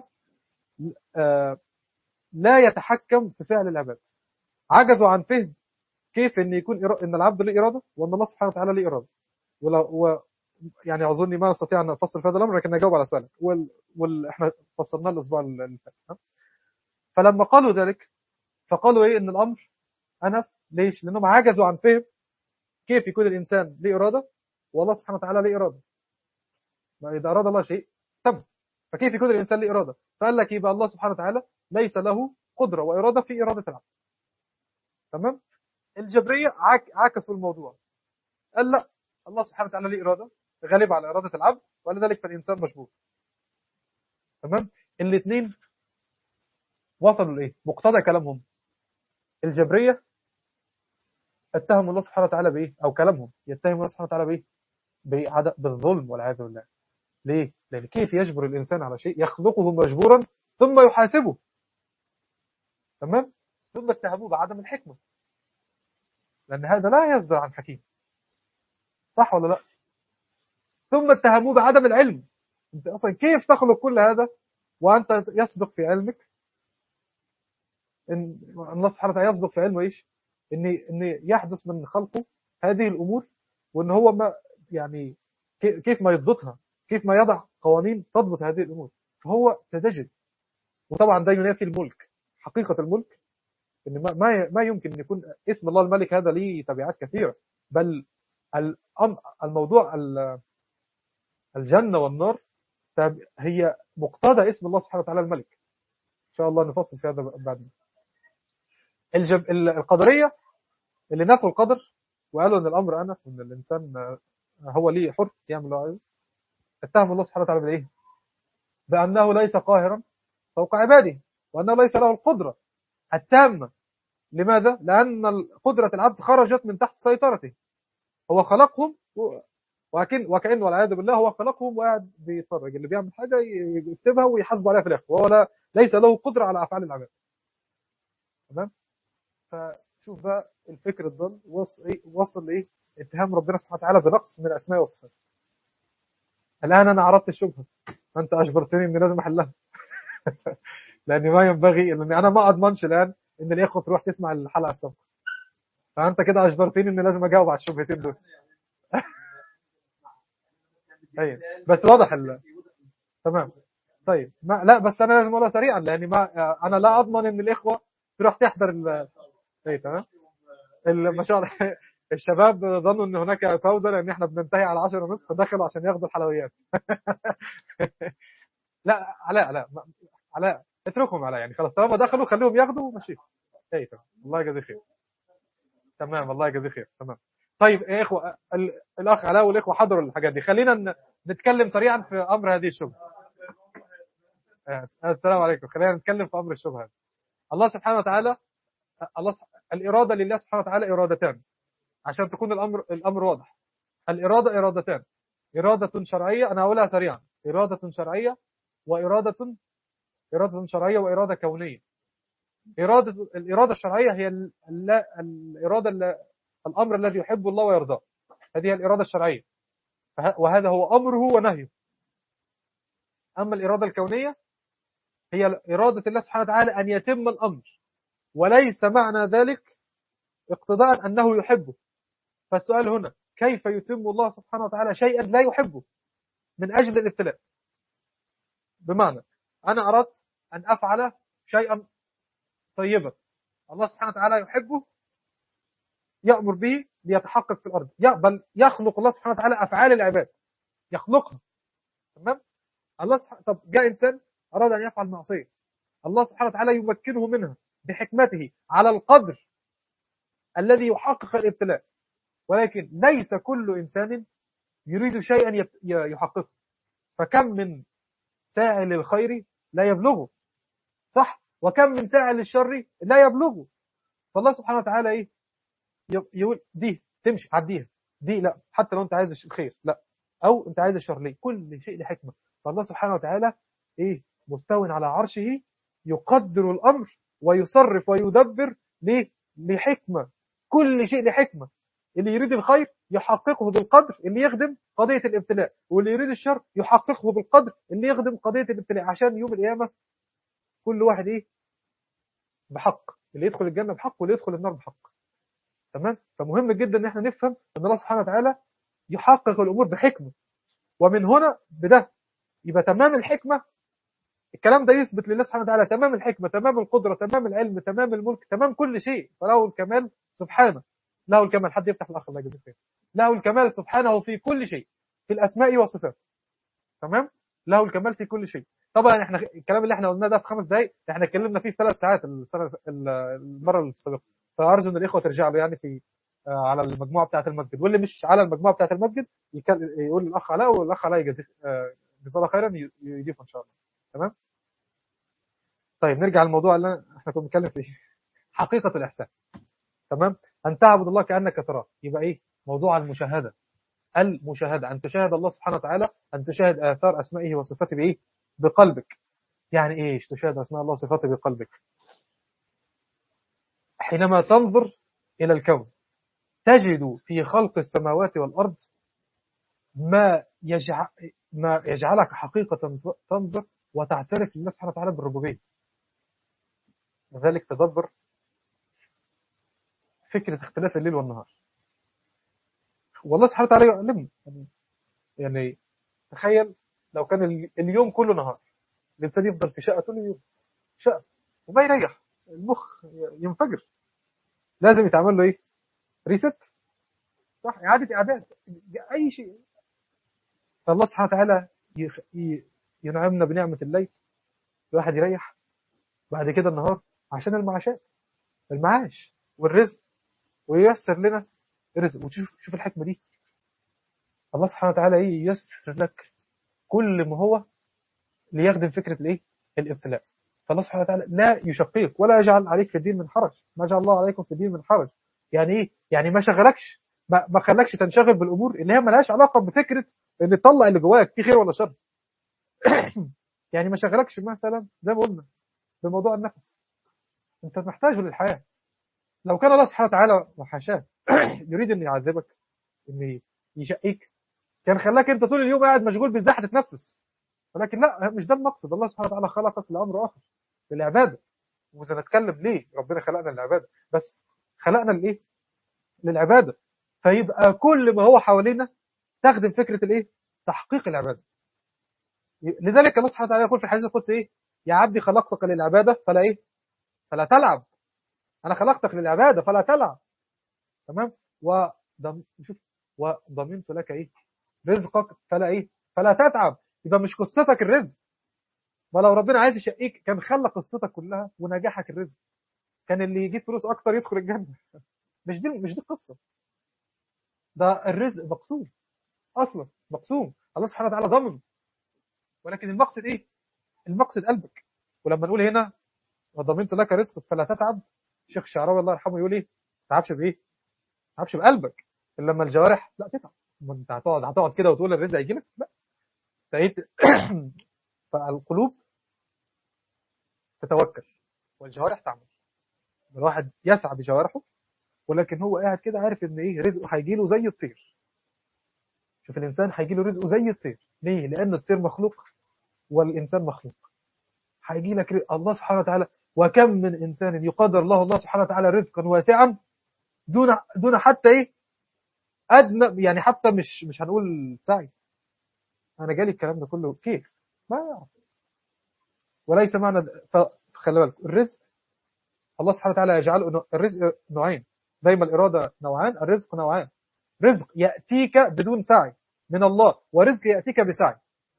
لا يتحكم في فعل العباد عجزوا عن فهم كيف ان يكون إرا... ان العبد له اراده وان الله سبحانه وتعالى له اراده ولو و... يعني اظني ما استطيع ان افصل في هذا الامر لكن اجاوب على سؤالك وال... وال... احنا فصلناه الاسبوع اللي فات فلما قالوا ذلك فقالوا ايه ان الامر انف ليش لانهم عجزوا عن فهم كيف يكون الانسان له اراده والله سبحانه وتعالى له اراده ما اذا اراد الله شيء تم فكيف يكون الانسان له اراده فقال لك يبقى الله سبحانه وتعالى ليس له قدره واراده في اراده العبد تمام الجبريه عك... عكسوا الموضوع قال لا الله سبحانه وتعالى له اراده غالب على اراده العبد ولذلك فالانسان مجبور تمام الاثنين وصلوا لايه مقتضى كلامهم الجبريه اتهموا الله سبحانه وتعالى بايه او كلامهم يتهم الله سبحانه وتعالى بايه بالظلم والعياذ بالله ليه لان كيف يجبر الانسان على شيء يخلقه مجبورا ثم يحاسبه تمام ثم اتهموه بعدم الحكمه لأن هذا لا يصدر عن حكيم صح ولا لا ثم اتهموه بعدم العلم انت اصلا كيف تخلق كل هذا وانت يسبق في علمك ان الله سبحانه وتعالى يسبق في علمه ايش ان ان يحدث من خلقه هذه الامور وان هو ما يعني كيف ما يضبطها كيف ما يضع قوانين تضبط هذه الامور فهو تدجد وطبعا ده ينافي الملك حقيقه الملك ان ما ما يمكن ان يكون اسم الله الملك هذا ليه تبعات كثيره بل الموضوع الجنه والنار هي مقتضى اسم الله سبحانه وتعالى الملك ان شاء الله نفصل في هذا بعدين الجب... القدريه اللي نفوا القدر وقالوا ان الامر انا وان الانسان آه، هو ليه حر يعمل اللي هو عايزه اتهم الله سبحانه وتعالى بالايه؟ بانه ليس قاهرا فوق عباده وانه ليس له القدره التامه لماذا؟ لان قدره العبد خرجت من تحت سيطرته هو خلقهم و- وكأن وكأن والعياذ بالله هو خلقهم وقاعد بيتفرج اللي بيعمل حاجه ي- يكتبها ويحاسبه عليها في الاخر وهو لا ليس له قدره على افعال العباد تمام فشوف بقى الفكر الضال وصل ايه وصل لايه اتهام ربنا سبحانه وتعالى بنقص من الاسماء والصفات الان انا عرضت الشبهه انت اجبرتني اني لازم احلها لان ما ينبغي لان انا ما اضمنش الان ان الاخوه تروح تسمع الحلقه السابقه فانت كده اجبرتني اني لازم اجاوب على الشبهتين دول ايوه بس واضح ال... تمام طيب ما لا بس انا لازم اقولها سريعا لان ما انا لا اضمن ان الاخوه تروح تحضر ال... اي تمام ال- ما شاء الله الشباب ظنوا ان هناك فوزه لان احنا بننتهي على 10 ونصف فدخلوا عشان ياخدوا الحلويات لا علاء علاء ما- علاء اتركهم علاء يعني خلاص طالما دخلوا خليهم ياخدوا ومشي اي تمام الله يجزيه خير تمام الله يجزيه خير تمام طيب يا اخوه ال- الاخ علاء والاخوه حضروا الحاجات دي خلينا ن- نتكلم سريعا في امر هذه الشبهه آه، السلام عليكم خلينا نتكلم في امر الشبهه الله سبحانه وتعالى الله س- الاراده لله سبحانه وتعالى ارادتان عشان تكون الامر الامر واضح الاراده ارادتان اراده شرعيه انا هقولها سريعا اراده شرعيه واراده اراده شرعيه واراده كونيه اراده الاراده الشرعيه هي ال- ال- الاراده ال- الامر الذي يحبه الله ويرضاه هذه هي الاراده الشرعيه فه- وهذا هو امره ونهيه اما الاراده الكونيه هي اراده الله سبحانه وتعالى ان يتم الامر وليس معنى ذلك اقتضاء انه يحبه فالسؤال هنا كيف يتم الله سبحانه وتعالى شيئا لا يحبه من اجل الابتلاء بمعنى انا اردت ان افعل شيئا طيبا الله سبحانه وتعالى يحبه يأمر به ليتحقق في الأرض ي- بل يخلق الله سبحانه وتعالى أفعال العباد يخلقها تمام الله سبحانه طب جاء إنسان أراد أن يفعل معصية الله سبحانه وتعالى يمكنه منها بحكمته على القدر الذي يحقق الابتلاء ولكن ليس كل إنسان يريد شيئا يت- ي- يحققه فكم من ساعي للخير لا يبلغه صح وكم من ساعي للشر لا يبلغه فالله سبحانه وتعالى ايه ي- يقول دي تمشي عديها دي لا حتى لو انت عايز الخير لا او انت عايز الشر ليه كل شيء له حكمه فالله سبحانه وتعالى ايه مستو على عرشه يقدر الامر ويصرف ويدبر ليه لحكمه كل شيء له حكمه اللي يريد الخير يحققه بالقدر اللي يخدم قضيه الابتلاء واللي يريد الشر يحققه بالقدر اللي يخدم قضيه الابتلاء عشان يوم القيامه كل واحد ايه بحق اللي يدخل الجنه بحق واللي يدخل النار بحق تمام فمهم جدا ان احنا نفهم ان الله سبحانه وتعالى يحقق الامور بحكمه ومن هنا بده يبقى تمام الحكمه الكلام ده يثبت لله سبحانه وتعالى تمام الحكمه تمام القدره تمام العلم تمام الملك تمام كل شيء فله الكمال سبحانه له الكمال حد يفتح الاخر الله يجزيه خير له الكمال سبحانه في كل شيء في الاسماء والصفات تمام له الكمال في كل شيء طبعا احنا الكلام اللي احنا قلناه ده في خمس دقائق احنا اتكلمنا فيه في ثلاث ساعات السنه المره السابقه فارجو ان الاخوه ترجع له يعني في آه، على المجموعه بتاعه المسجد واللي مش على المجموعه بتاعه المسجد يكل- يقول للاخ علاء والاخ علاء يجازيه آه، جزاه الله خيرا ي- يضيف ان شاء الله تمام طيب نرجع للموضوع اللي احنا كنا بنتكلم فيه حقيقه الاحسان تمام ان تعبد الله كانك تراه يبقى ايه موضوع المشاهده المشاهده ان تشاهد الله سبحانه وتعالى ان تشاهد اثار اسمائه وصفاته بايه بقلبك يعني ايش تشاهد اسماء الله وصفاته بقلبك حينما تنظر الى الكون تجد في خلق السماوات والارض ما يجعل ما يجعلك حقيقه تنظر وتعترف لله سبحانه وتعالى بالربوبيه لذلك تدبر فكره اختلاف الليل والنهار والله سبحانه وتعالى يعلمنا يعني- يعني تخيل لو كان ال- اليوم كله نهار الانسان يفضل في شقه طول اليوم شقه وما يريح المخ ينفجر لازم يتعمل له ايه ريست صح اعاده اعداد اي شيء فالله سبحانه وتعالى يخ- ي- ينعمنا بنعمه الليل الواحد يريح بعد كده النهار عشان المعاشات المعاش والرزق وييسر لنا رزق وتشوف شوف الحكمة دي الله سبحانه وتعالى ايه ييسر لك كل ما هو ليخدم فكرة الايه الابتلاء فالله سبحانه وتعالى لا يشقيك ولا يجعل عليك في الدين من حرج ما جعل الله عليكم في الدين من حرج يعني ايه يعني ما شغلكش ما, ما خلاكش تنشغل بالامور اللي هي ملهاش علاقه بفكره ان تطلع اللي جواك في خير ولا شر يعني ما شغلكش مثلا زي ما قلنا بموضوع النفس انت محتاجه للحياه لو كان الله سبحانه وتعالى وحاشاه يريد ان يعذبك ان يشقيك كان خلاك انت طول اليوم قاعد مشغول بازاي هتتنفس ولكن لا مش ده المقصد الله سبحانه وتعالى خلقك لامر اخر للعباده وسنتكلم ليه ربنا خلقنا للعباده بس خلقنا لايه للعباده فيبقى كل ما هو حوالينا تخدم فكره الايه تحقيق العباده لذلك الله سبحانه وتعالى يقول في الحديث القدسي ايه يا عبدي خلقتك للعباده فلا ايه فلا تلعب انا خلقتك للعباده فلا تلعب تمام وضم... شوف وضمنت لك ايه رزقك فلا ايه فلا تتعب يبقى مش قصتك الرزق ولو ربنا عايز يشقيك كان خلى قصتك كلها ونجاحك الرزق كان اللي يجيب فلوس اكتر يدخل الجنه مش دي مش دي القصه ده الرزق مقسوم اصلا مقسوم الله سبحانه وتعالى ضمن ولكن المقصد ايه المقصد قلبك ولما نقول هنا وضمنت لك رزقك فلا تتعب الشيخ الشعراوي الله يرحمه يقول ايه ما تتعبش بايه ما تتعبش بقلبك الا لما الجوارح لا تتعب ما انت هتقعد هتقعد كده وتقول الرزق هيجي لك لا فايه فالقلوب تتوكل والجوارح تعمل الواحد يسعى بجوارحه ولكن هو قاعد كده عارف ان ايه رزقه هيجي له زي الطير شوف الانسان هيجي له رزقه زي الطير ليه لان الطير مخلوق والانسان مخلوق هيجي لك رزق. الله سبحانه وتعالى وكم من انسان يقدر الله الله سبحانه وتعالى رزقا واسعا دون دون حتى ايه ادنى يعني حتى مش مش هنقول سعي انا جالي الكلام ده كله كيف ما يعرف وليس معنى فخلي بالك الرزق الله سبحانه وتعالى يجعله الرزق نوعين زي ما الإرادة نوعان الرزق نوعان رزق يأتيك بدون سعي من الله ورزق يأتيك بسعي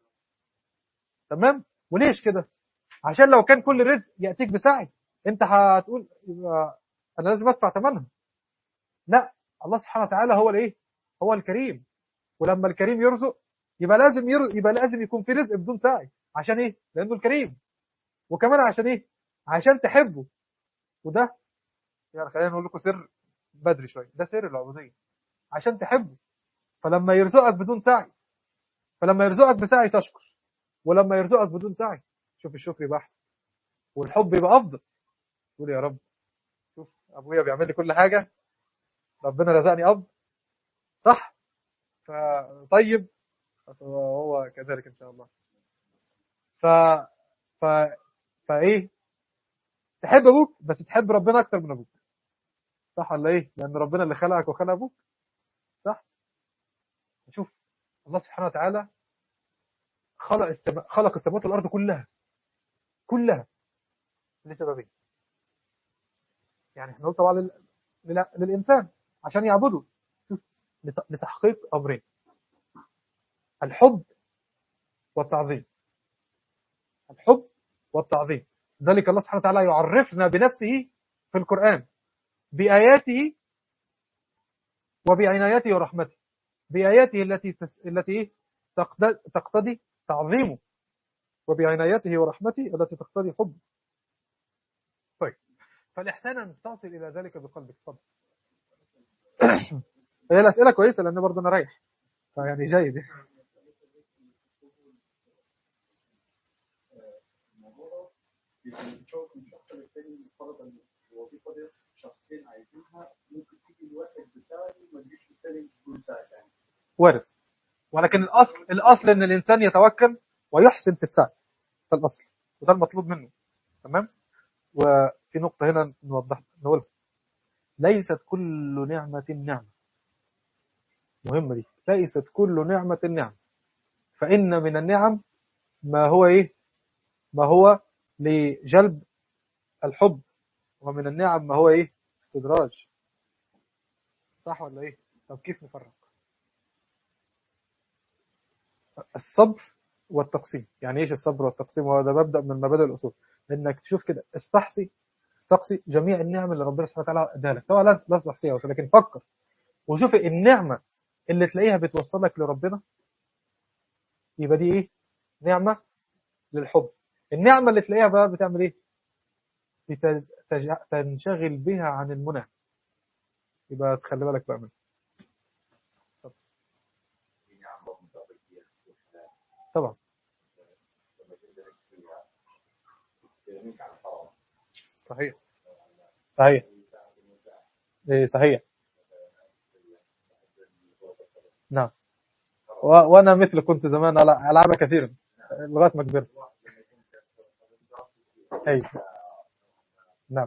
تمام وليش كده عشان لو كان كل رزق يأتيك بسعي انت هتقول انا لازم ادفع ثمنها لا الله سبحانه وتعالى هو الايه هو الكريم ولما الكريم يرزق يبقى لازم يرزق يبقى لازم يكون في رزق بدون سعي عشان ايه لانه الكريم وكمان عشان ايه عشان تحبه وده يعني خلينا نقول لكم سر بدري شويه ده سر العبوديه عشان تحبه فلما يرزقك بدون سعي فلما يرزقك بسعي تشكر ولما يرزقك بدون سعي شوف الشكر يبقى احسن والحب يبقى افضل تقول يا رب شوف ابويا بيعمل لي كل حاجه ربنا رزقني اب صح فطيب هو كذلك ان شاء الله ف ف فايه تحب ابوك بس تحب ربنا اكتر من ابوك صح ولا ايه لان ربنا اللي خلقك وخلق ابوك صح شوف الله سبحانه وتعالى خلق السماء خلق السماوات والارض كلها كلها لسببين يعني احنا نقول طبعا لل... لل... للانسان عشان يعبده شوف لت... لتحقيق امرين الحب والتعظيم الحب والتعظيم ذلك الله سبحانه وتعالى يعرفنا بنفسه في القرآن بآياته وبعنايته ورحمته بآياته التي تس... التي تقتضي تعظيمه وبعنايته ورحمته التي تقتضي حبه طيب فالإحسان أن تصل إلى ذلك بقلبك تفضل هي الأسئلة كويسة لأن برضه أنا رايح فيعني جيد بنشوف من شخص للتاني فرضا الوظيفه دي شخصين عايزينها ممكن تيجي الواحد بسعي وما تجيش التاني بدون سعي يعني وارد ولكن الاصل الاصل ان الانسان يتوكل ويحسن في السعي ده الاصل وده المطلوب منه تمام وفي نقطه هنا نوضح نقولها ليست كل نعمه نعمه مهمه دي ليست كل نعمه نعمه فان من النعم ما هو ايه ما هو لجلب الحب ومن النعم ما هو ايه استدراج صح ولا ايه طب كيف نفرق الصبر والتقسيم يعني ايش الصبر والتقسيم وهذا مبدا من مبادئ الاصول انك تشوف كده استحصي استقصي جميع النعم اللي ربنا سبحانه وتعالى اداها لك طبعا لا لا تحصيها ولكن فكر وشوف النعمة اللي تلاقيها بتوصلك لربنا يبقى دي ايه نعمة للحب النعمة اللي تلاقيها بقى بتعمل ايه بتج- تنشغل بها عن المنى يبقى تخلي بالك بقى منها طبعا صحيح صحيح إيه صحيح نعم و... وانا مثل كنت زمان ألع- العبها كثيرا لغايه ما كبرت اي نعم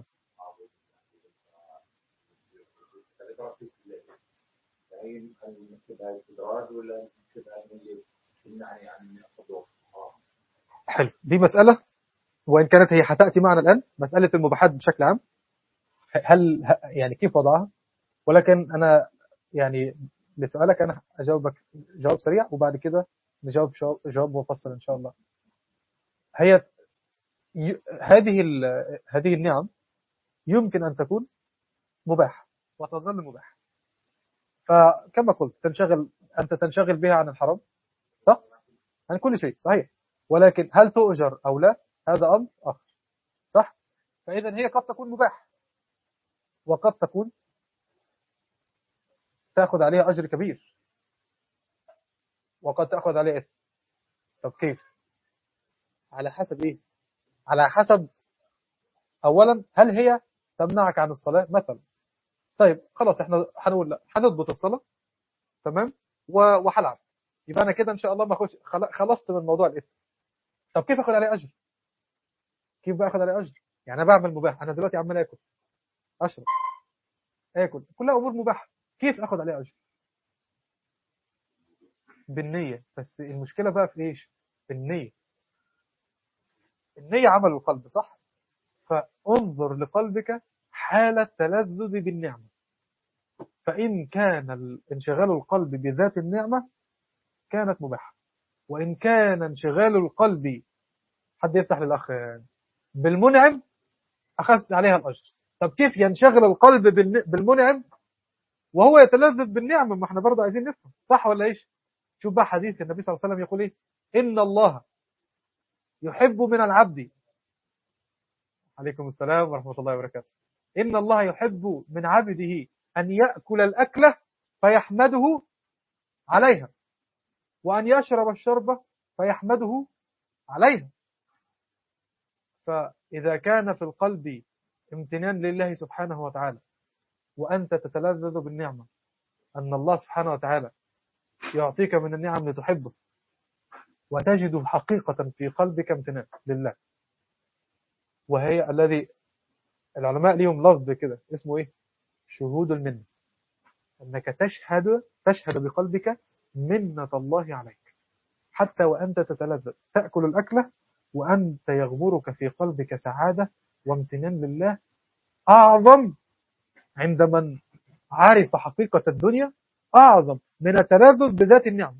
حلو دي مسألة وإن كانت هي هتأتي معنا الآن مسألة المباحات بشكل عام هل ه- يعني كيف وضعها ولكن أنا يعني لسؤالك أنا أجاوبك جواب سريع وبعد كده نجاوب جواب- جواب مفصل إن شاء الله هي ي- هذه ال- هذه النعم يمكن أن تكون مباح وتظل مباح فكما قلت تنشغل أنت تنشغل بها عن الحرام صح؟ عن كل شيء صحيح ولكن هل تؤجر أو لا هذا أمر آخر صح؟ فإذا هي قد تكون مباح وقد تكون تأخذ عليها أجر كبير وقد تأخذ عليها إثم طب كيف؟ على حسب إيه؟ على حسب أولا هل هي تمنعك عن الصلاة مثلا طيب خلاص احنا هنقول لا هنضبط الصلاة تمام و- وهلعب يبقى انا كده ان شاء الله ما اخش خل- خلصت من موضوع الاثم طب كيف اخد عليه اجر كيف باخد عليه اجر يعني انا بعمل مباح انا دلوقتي عمال اكل اشرب اكل كلها امور مباحه كيف اخد عليه اجر بالنيه بس المشكله بقى في ايش في النيه النيه عمل القلب صح فانظر لقلبك حال التلذذ بالنعمه فان كان ال- انشغال القلب بذات النعمه كانت مباحه وان كان انشغال القلب حد يفتح للاخ بالمنعم اخذت عليها الاجر طب كيف ينشغل القلب بالن- بالمنعم وهو يتلذذ بالنعمه ما احنا برضه عايزين نفهم صح ولا ايش شوف بقى حديث النبي صلى الله عليه وسلم يقول ايه ان الله يحب من العبد عليكم السلام ورحمه الله وبركاته ان الله يحب من عبده ان ياكل الاكله فيحمده عليها وان يشرب الشربه فيحمده عليها فإذا كان في القلب امتنان لله سبحانه وتعالى وأنت تتلذذ بالنعمة أن الله سبحانه وتعالى يعطيك من النعم لتحبه وتجد حقيقة في قلبك امتنان لله وهي الذي العلماء ليهم لفظ كده اسمه ايه شهود المنة أنك تشهد تشهد بقلبك منة الله عليك حتى وأنت تتلذذ تأكل الأكلة وأنت يغمرك في قلبك سعادة وامتنان لله أعظم عند من عرف حقيقة الدنيا أعظم من التلذذ بذات النعمة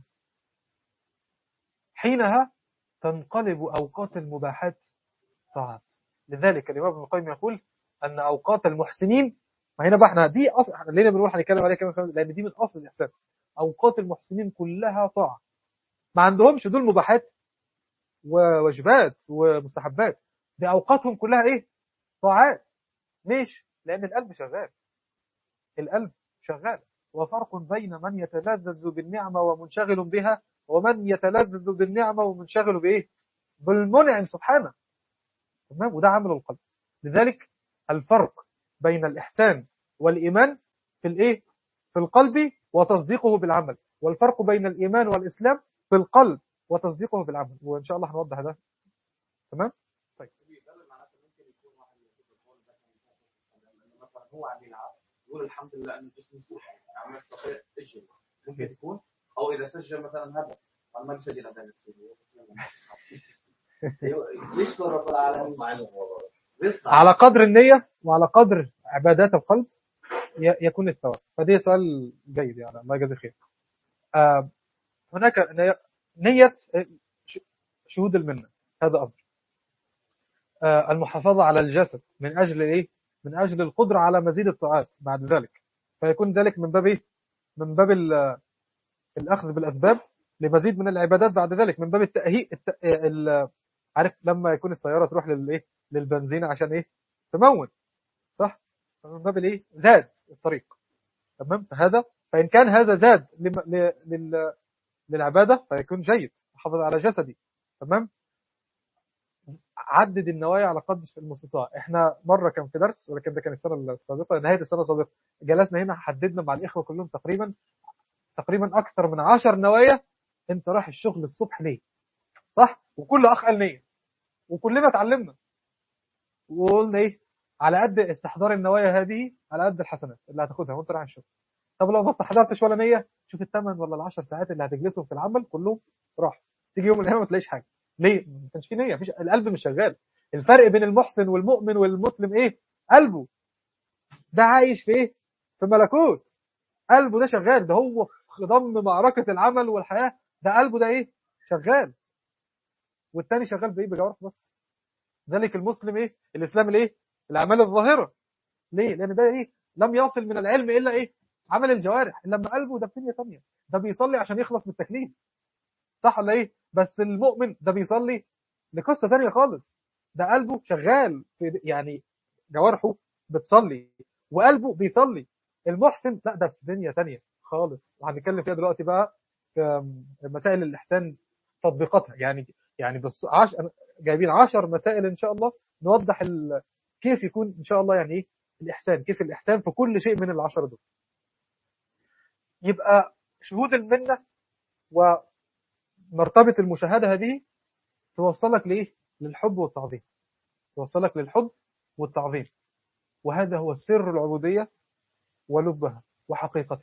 حينها تنقلب أوقات المباحات طاعات لذلك الإمام ابن القيم يقول أن أوقات المحسنين ما هنا بقى احنا دي أصل ليه بنقول هنتكلم عليها كمان لأن دي من أصل الإحسان أوقات المحسنين كلها طاعة ما عندهمش دول مباحات وواجبات ومستحبات دي أوقاتهم كلها إيه طاعات ليش لأن القلب شغال القلب شغال وفرق بين من يتلذذ بالنعمة ومنشغل بها ومن يتلذذ بالنعمة ومنشغل بإيه بالمنعم سبحانه تمام وده عمل القلب لذلك الفرق بين الإحسان والإيمان في الإيه في القلب وتصديقه بالعمل والفرق بين الإيمان والإسلام في القلب وتصديقه بالعمل وإن شاء الله هنوضح ده تمام طيب مثلا هو عم يلعب يقول الحمد لله انه جسمي صحي عم يستطيع اجري ممكن يكون او اذا سجل مثلا هدف انا ما بسجل هدف يشكر رب العالمين مع الموضوع بيصنع على قدر النية وعلى قدر عبادات القلب ي- يكون الثواب فدي سؤال جيد يعني الله يجزي خير آه، هناك نية- نية ش- شهود المنة هذا أمر آه، المحافظة على الجسد من أجل إيه؟ من أجل القدرة على مزيد الطاعات بعد ذلك فيكون ذلك من باب إيه؟ من باب ال- الأخذ بالأسباب لمزيد من العبادات بعد ذلك من باب التأهيء الت... ال... عارف لما يكون السيارة تروح للإيه للبنزين عشان إيه تمون صح من باب الإيه زاد الطريق تمام فهذا فإن كان هذا زاد لم... ل... لل... للعبادة فيكون جيد حافظ على جسدي تمام عدد النوايا على قدر المستطاع احنا مره كان في درس ولكن ده كان السنه السابقه نهايه السنه السابقه جلسنا هنا حددنا مع الاخوه كلهم تقريبا تقريبا اكثر من 10 نوايا انت رايح الشغل الصبح ليه صح وكل اخ قال نيه وكلنا اتعلمنا وقلنا ايه على قد استحضار النوايا هذه على قد الحسنات اللي هتاخدها وانت رايح الشغل طب لو ما استحضرتش ولا نيه شوف الثمان ولا العشر ساعات اللي هتجلسهم في العمل كلهم راح تيجي يوم القيامه ما تلاقيش حاجه ليه ما كانش في نيه مفيش القلب مش شغال الفرق بين المحسن والمؤمن والمسلم ايه قلبه ده عايش في ايه في ملكوت قلبه ده شغال ده هو في ضم معركه العمل والحياه ده قلبه ده ايه شغال والتاني شغال بايه بجوارح بس ذلك المسلم ايه الاسلام الايه الاعمال الظاهره ليه لان ده ايه لم يصل من العلم الا ايه عمل الجوارح لما قلبه ده في دنيا ثانيه ده بيصلي عشان يخلص من التكليف صح ولا ايه بس المؤمن ده بيصلي لقصه ثانيه خالص ده قلبه شغال في يعني جوارحه بتصلي وقلبه بيصلي المحسن لا ده في دنيا ثانيه خالص وهنتكلم فيها دلوقتي بقى في مسائل الاحسان تطبيقاتها يعني يعني بس عش... جايبين 10 مسائل ان شاء الله نوضح ال... كيف يكون ان شاء الله يعني ايه الاحسان كيف الاحسان في كل شيء من العشرة دول يبقى شهود المنه ومرتبه المشاهده هذه توصلك لايه للحب والتعظيم توصلك للحب والتعظيم وهذا هو سر العبوديه ولبها وحقيقتها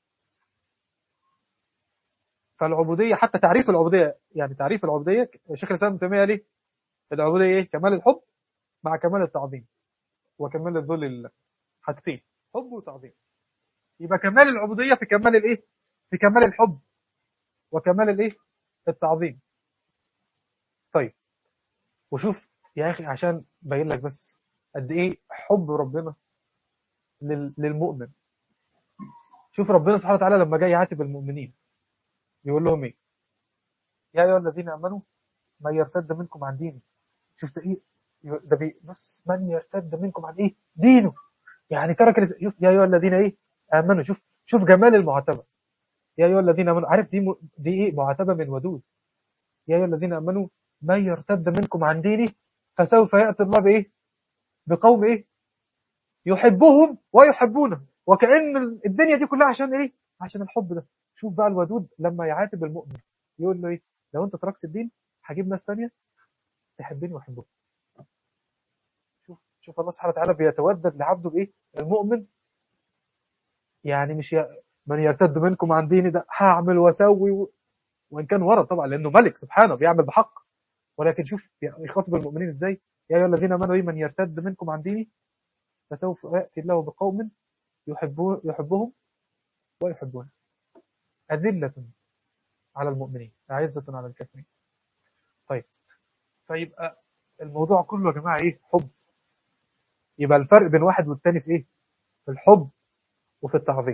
فالعبوديه حتى تعريف العبوديه يعني تعريف العبوديه شيخ الاسلام ابن تيميه ليه العبوديه ايه كمال الحب مع كمال التعظيم وكمال الذل لله حاجتين حب وتعظيم يبقى كمال العبوديه في كمال الايه في كمال الحب وكمال الايه التعظيم طيب وشوف يا اخي عشان باين لك بس قد ايه حب ربنا لل- للمؤمن شوف ربنا سبحانه وتعالى لما جاي يعاتب المؤمنين يقول لهم ايه يا ايها الذين امنوا من يرتد منكم عن دينه شوف ده ايه ده بي بص من يرتد منكم عن ايه دينه يعني ترك الإس- شوف يا ايها الذين ايه امنوا شوف شوف جمال المعاتبه يا ايها الذين امنوا عارف دي م... دي ايه معاتبه من ودود يا ايها الذين امنوا من يرتد منكم عن دينه فسوف ياتي الله بايه بقوم ايه يحبهم ويحبونه وكأن الدنيا دي كلها عشان ايه عشان الحب ده شوف بقى الودود لما يعاتب المؤمن يقول له ايه لو انت تركت الدين هجيب ناس تانية تحبني ويحبوني شوف شوف الله سبحانه وتعالى بيتودد لعبده بايه المؤمن يعني مش ي... من يرتد منكم عن ديني ده هعمل واسوي و... وان كان ورا طبعا لانه ملك سبحانه بيعمل بحق ولكن شوف يخاطب المؤمنين ازاي يا ايها الذين امنوا إيه من يرتد منكم عن ديني فسوف ياتي الله بقوم يحبون يحبهم ويحبونه أذلة على المؤمنين أعزة على الكافرين طيب فيبقى الموضوع كله يا جماعة إيه حب يبقى الفرق بين واحد والتاني في إيه في الحب وفي التعظيم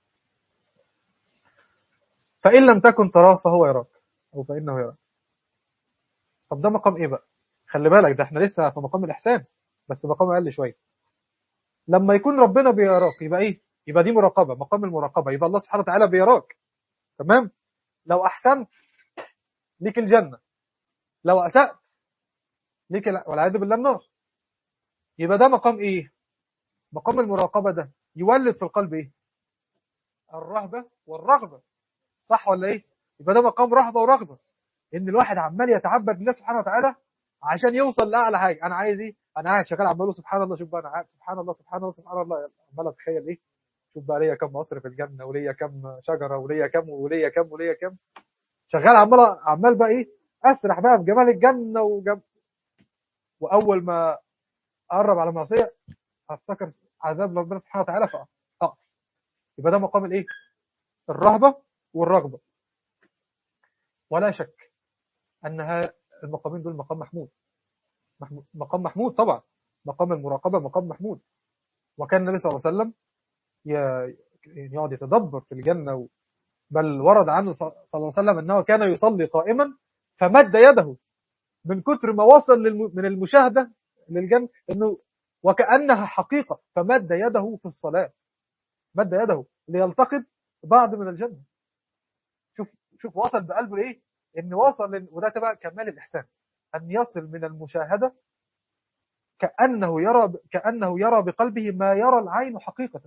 فإن لم تكن تراه فهو يراك أو فإنه يراك طب ده مقام إيه بقى خلي بالك ده احنا لسه في مقام الإحسان بس مقام أقل شوية لما يكون ربنا بيراك يبقى إيه يبقى دي مراقبة مقام المراقبة يبقى الله سبحانه وتعالى بيراك تمام لو أحسنت ليك الجنة لو أسأت ليك ال- والعياذ بالله النار يبقى ده مقام إيه مقام المراقبة ده يولد في القلب إيه الرهبة والرغبة صح ولا إيه يبقى ده مقام رهبة ورغبة إن الواحد عمال يتعبد لله سبحانه وتعالى عشان يوصل لأعلى حاجة أنا عايز إيه أنا قاعد شغال عمال أقول سبحان الله شوف بقى أنا قاعد سبحان الله سبحان الله سبحان الله عمال أتخيل إيه شوف بقى ليا كم قصر في الجنة وليا كم شجرة وليا كم وليا كم وليا كم شغال عمال عمال بقى ايه اسرح بقى في جمال الجنة وجم... واول ما اقرب على معصية افتكر عذاب ربنا سبحانه وتعالى فاقف يبقى ده مقام الايه الرهبة والرغبة ولا شك ان ها- المقامين دول مقام محمود محمود- مقام محمود طبعا مقام المراقبة مقام محمود وكان النبي صلى الله عليه وسلم ي- يعني يقعد يتدبر في الجنة و... بل ورد عنه صلى الله عليه وسلم أنه كان يصلي قائما فمد يده من كتر ما وصل للم... من المشاهدة للجنة أنه وكأنها حقيقة فمد يده في الصلاة مد يده ليلتقط بعض من الجنة شوف شوف وصل بقلبه لإيه إن وصل لن... وده تبع كمال الإحسان أن يصل من المشاهدة كأنه يرى كأنه يرى بقلبه ما يرى العين حقيقة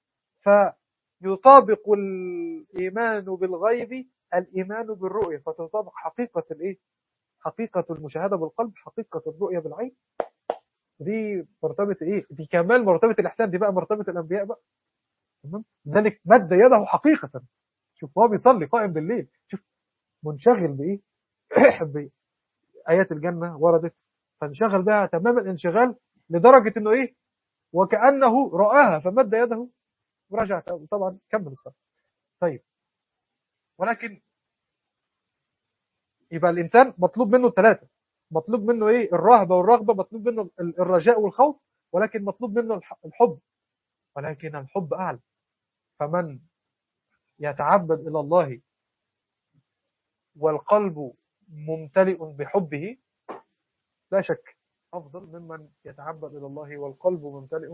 فيطابق الإيمان بالغيب الإيمان بالرؤية فتطابق حقيقة الإيه حقيقة المشاهدة بالقلب حقيقة الرؤية بالعين دي مرتبة إيه دي كمال مرتبة الإحسان دي بقى مرتبة الأنبياء بقى تمام ذلك مد يده حقيقة شوف هو بيصلي قائم بالليل شوف منشغل بإيه بآيات الجنة وردت فانشغل بها تمام الانشغال لدرجة انه ايه وكأنه رآها فمد يده ورجع طبعا كمل الصلاة طيب ولكن يبقى الإنسان مطلوب منه الثلاثة مطلوب منه ايه الرهبة والرغبة مطلوب منه الرجاء والخوف ولكن مطلوب منه الحب ولكن الحب أعلى فمن يتعبد إلى الله والقلب ممتلئ بحبه لا شك أفضل ممن يتعبد إلى الله والقلب ممتلئ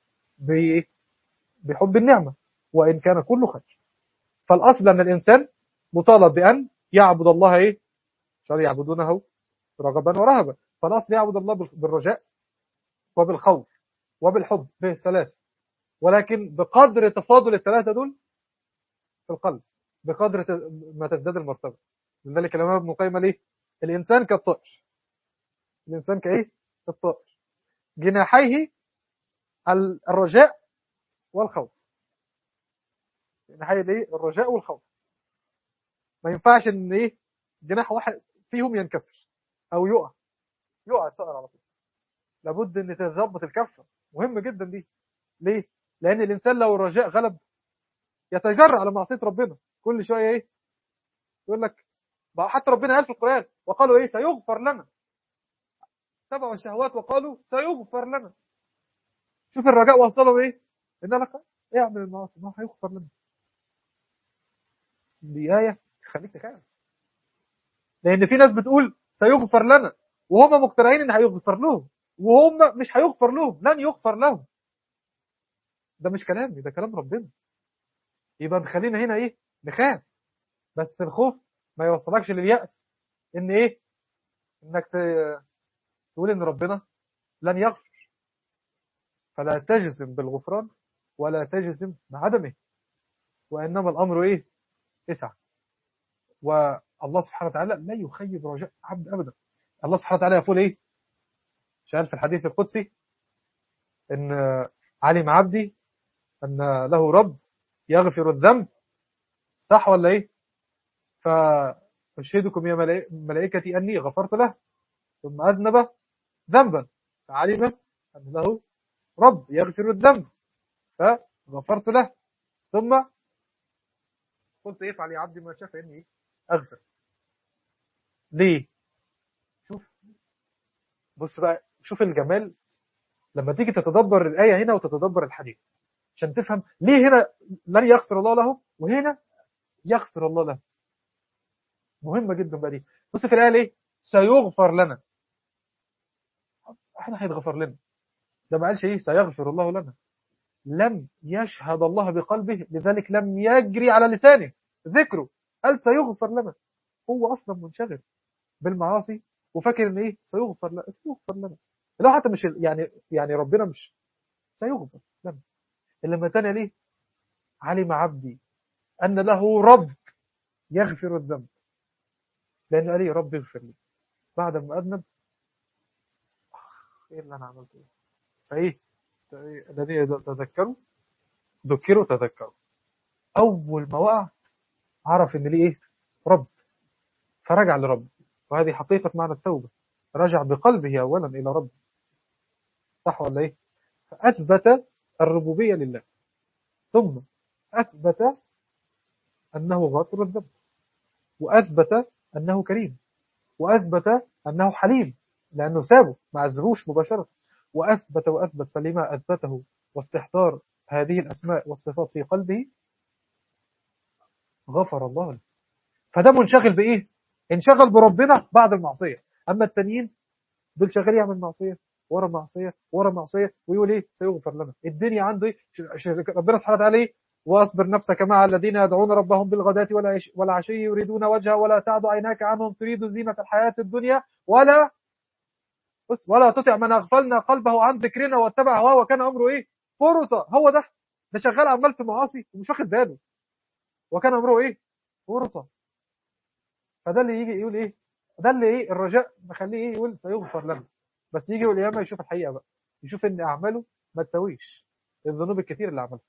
بحب النعمة وإن كان كله خير فالأصل أن الإنسان مطالب بأن يعبد الله إيه؟ عشان يعبدونه رغبا ورهبا فالأصل يعبد الله بالرجاء وبالخوف وبالحب بالثلاث ولكن بقدر تفاضل الثلاثة دول في القلب بقدر ما تزداد المرتبة لذلك الإمام ابن قيم ليه الإنسان كالطائر الإنسان كإيه الطائر جناحيه الرجاء والخوف جناحيه الايه الرجاء والخوف ما ينفعش ان ايه جناح واحد فيهم ينكسر او يقع يقع الطائر على طول لابد ان تظبط الكفه مهم جدا دي ليه لان الانسان لو الرجاء غلب يتجرأ على معصيه ربنا كل شويه ايه يقول لك حتى ربنا قال في القران وقالوا ايه سيغفر لنا تبعوا الشهوات وقالوا سيغفر لنا شوف الرجاء وصلوا ايه ان لك اعمل المعاصي ما هيغفر لنا دي آية تخليك تخاف لأن في ناس بتقول سيغفر لنا وهم مقتنعين إن هيغفر لهم وهم مش هيغفر لهم لن يغفر لهم ده مش كلامي ده كلام ربنا يبقى نخلينا هنا إيه نخاف بس الخوف ما يوصلكش لليأس إن إيه إنك تقول إن ربنا لن يغفر فلا تجزم بالغفران ولا تجزم بعدمه وإنما الأمر إيه اسعى والله سبحانه وتعالى لا يخيب رجاء عبد أبدا الله سبحانه وتعالى يقول إيه شال في الحديث القدسي إن علم عبدي أن له رب يغفر الذنب صح ولا إيه فأشهدكم يا ملائكتي أني غفرت له ثم أذنب ذنبا فعلم أن له رب يغفر الذنب فغفرت له ثم قلت افعل يا عبدي ما شاء فإني أغفر ليه شوف بص بقى شوف الجمال لما تيجي تتدبر الآية هنا وتتدبر الحديث عشان تفهم ليه هنا لن يغفر الله له وهنا يغفر الله له مهمة جدا بقى دي بص في الآية ليه سيغفر لنا احنا هيتغفر لنا ده ما قالش ايه سيغفر الله لنا لم يشهد الله بقلبه لذلك لم يجري على لسانه ذكره قال سيغفر لنا هو اصلا منشغل بالمعاصي وفاكر ان ايه سيغفر لنا سيغفر لنا لو حتى مش يعني يعني ربنا مش سيغفر لنا لما تاني ليه علم عبدي ان له رب يغفر الذنب لانه قال لي رب اغفر لي بعد ما اذنب ايه اللي انا عملته فايه الذين تذكروا ذكروا تذكروا أول ما وقع عرف إن ليه إيه رب فرجع لرب وهذه حقيقة معنى التوبة رجع بقلبه أولا إلى رب صح ولا إيه فأثبت الربوبية لله ثم أثبت أنه غافر الذنب وأثبت أنه كريم وأثبت أنه حليم لأنه سابه ما عذبوش مباشرة وأثبت وأثبت فلما أثبته واستحضار هذه الأسماء والصفات في قلبه غفر الله له فده منشغل بإيه انشغل بربنا بعد المعصية أما التانيين دول شغال يعمل معصية ورا معصية ورا معصية ويقول إيه سيغفر لنا الدنيا عنده إيه ش- ش- ربنا سبحانه وتعالى إيه واصبر نفسك مع الذين يدعون ربهم بالغداة والعش- والعشي يريدون وجهه ولا تعد عيناك عنهم تريد زينة الحياة الدنيا ولا بص ولا تطع من اغفلنا قلبه عن ذكرنا واتبع هواه وكان امره ايه فرطا هو ده ده شغال عمال في معاصي ومش واخد باله وكان امره ايه فرطا فده اللي يجي يقول ايه ده اللي ايه الرجاء مخليه ايه يقول سيغفر لنا بس يجي يقول القيامه يشوف الحقيقه بقى يشوف ان اعماله ما تساويش الذنوب الكتير اللي عملها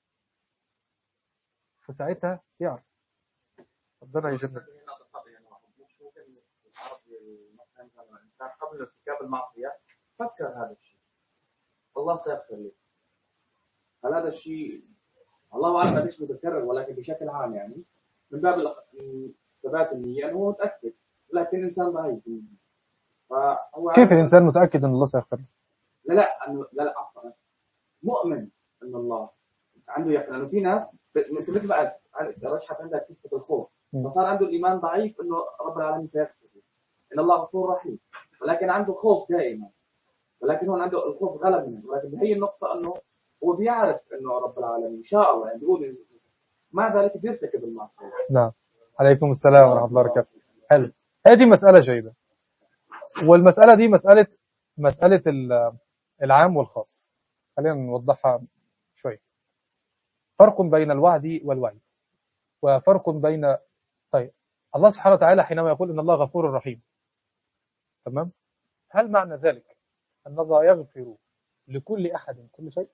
فساعتها يعرف ربنا يجنب هنا تطبق يعني مش ممكن العرب مثلا الانسان قبل ارتكاب المعصيه فكر هذا الشيء الله سيغفر لي هل هذا الشيء الله اعلم قديش متكرر ولكن بشكل عام يعني من باب الأخ- من ثبات النيه انه هو متاكد لكن الانسان ضعيف فهو كيف الانسان متاكد ان الله سيغفر له لا لا انه لا لا عفوا آسف. مؤمن ان الله عنده يقين لانه في ناس ب- مثل مثل ما قلت رجحت عندك قصه الخوف مم. فصار عنده الايمان ضعيف انه رب العالمين سيغفر له. ان الله غفور رحيم ولكن عنده خوف دائما ولكن هون عنده الخوف غلب منه ولكن هي النقطه انه هو بيعرف انه رب العالمين ان شاء الله يعني بيقول مع ذلك بيرتكب المعصيه نعم عليكم السلام ورحمه الله وبركاته حلو هذه مساله جيده والمساله دي مساله مساله ال- العام والخاص خلينا نوضحها شويه فرق بين الوعد والوعيد وفرق بين طيب الله سبحانه وتعالى حينما يقول ان الله غفور رحيم تمام هل معنى ذلك ان الله يغفر لكل احد كل شيء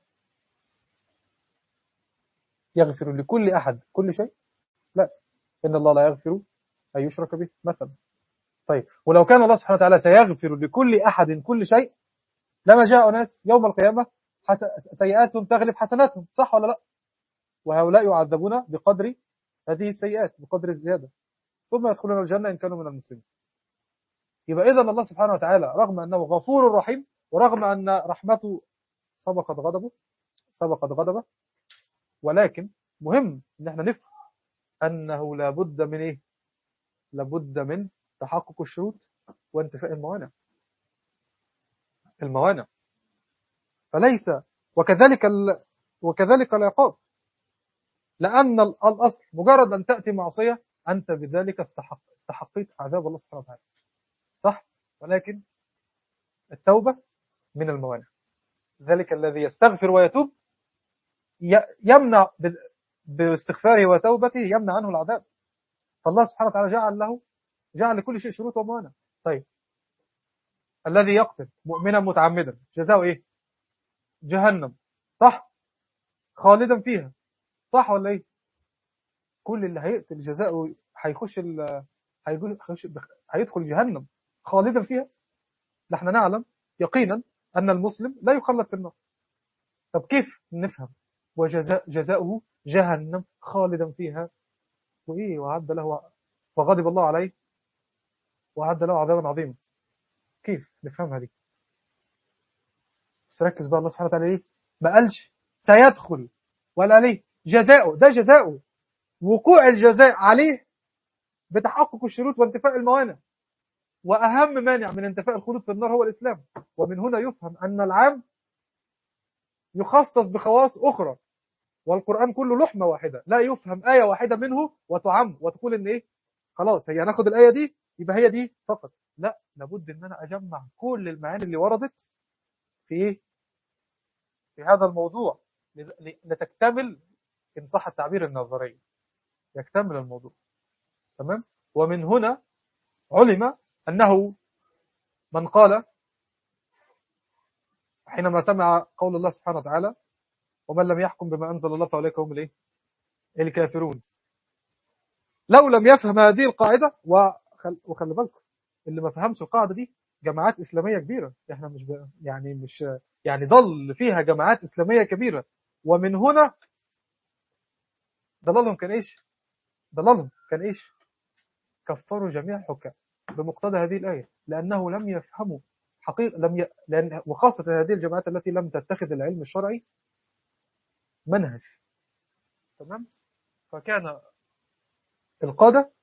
يغفر لكل احد كل شيء لا ان الله لا يغفر ان يشرك به مثلا طيب ولو كان الله سبحانه وتعالى سيغفر لكل احد كل شيء لما جاء ناس يوم القيامه حس- سيئاتهم تغلب حسناتهم صح ولا لا وهؤلاء يعذبون بقدر هذه السيئات بقدر الزيادة ثم يدخلون الجنة إن كانوا من المسلمين يبقى إذن الله سبحانه وتعالى رغم أنه غفور رحيم ورغم أن رحمته سبقت غضبه سبقت غضبه ولكن مهم ان احنا نفهم انه لابد من ايه لابد من تحقق الشروط وانتفاء الموانع الموانع فليس وكذلك ال... وكذلك العقاب لأن ال- الأصل مجرد أن تأتي معصية أنت بذلك استحق استحقيت عذاب الله سبحانه وتعالى صح ولكن التوبة من الموانع ذلك الذي يستغفر ويتوب ي- يمنع ب- باستغفاره وتوبته يمنع عنه العذاب فالله سبحانه وتعالى جعل له جعل لكل شيء شروط وموانع طيب الذي يقتل مؤمنا متعمدا جزاؤه ايه جهنم صح خالدا فيها صح ولا ايه كل اللي هيقتل جزاؤه هيخش ال... هيقول هيخش هيدخل جهنم خالدا فيها ده احنا نعلم يقينا ان المسلم لا يخلد في النار طب كيف نفهم وجزاء جزاؤه جهنم خالدا فيها وايه وعد له وغضب الله عليه وعد له عذابا عظيما كيف نفهمها دي بس ركز بقى الله سبحانه وتعالى ايه ما قالش سيدخل ولا عليه جزاؤه ده جزاؤه وقوع الجزاء عليه بتحقق الشروط وانتفاء الموانع وأهم مانع من انتفاء الخلود في النار هو الإسلام ومن هنا يفهم أن العام يخصص بخواص أخرى والقرآن كله لحمة واحدة لا يفهم آية واحدة منه وتعم وتقول إن إيه خلاص هي هناخد الآية دي يبقى هي دي فقط لا لابد إن أنا أجمع كل المعاني اللي وردت في إيه في هذا الموضوع لتكتمل إن صح التعبير النظري يكتمل الموضوع تمام ومن هنا علم أنه من قال حينما سمع قول الله سبحانه وتعالى ومن لم يحكم بما أنزل الله فأولئك هم الايه الكافرون لو لم يفهم هذه القاعدة وخل... وخلي بالكم اللي ما فهمش القاعدة دي جماعات إسلامية كبيرة احنا مش ب... يعني مش يعني ضل فيها جماعات إسلامية كبيرة ومن هنا ضلالهم كان ايش ضلالهم كان ايش كفروا جميع الحكام بمقتضى هذه الآية لأنه لم يفهموا حقيقة لم ي... لأن وخاصة هذه الجماعات التي لم تتخذ العلم الشرعي منهج تمام فكان القادة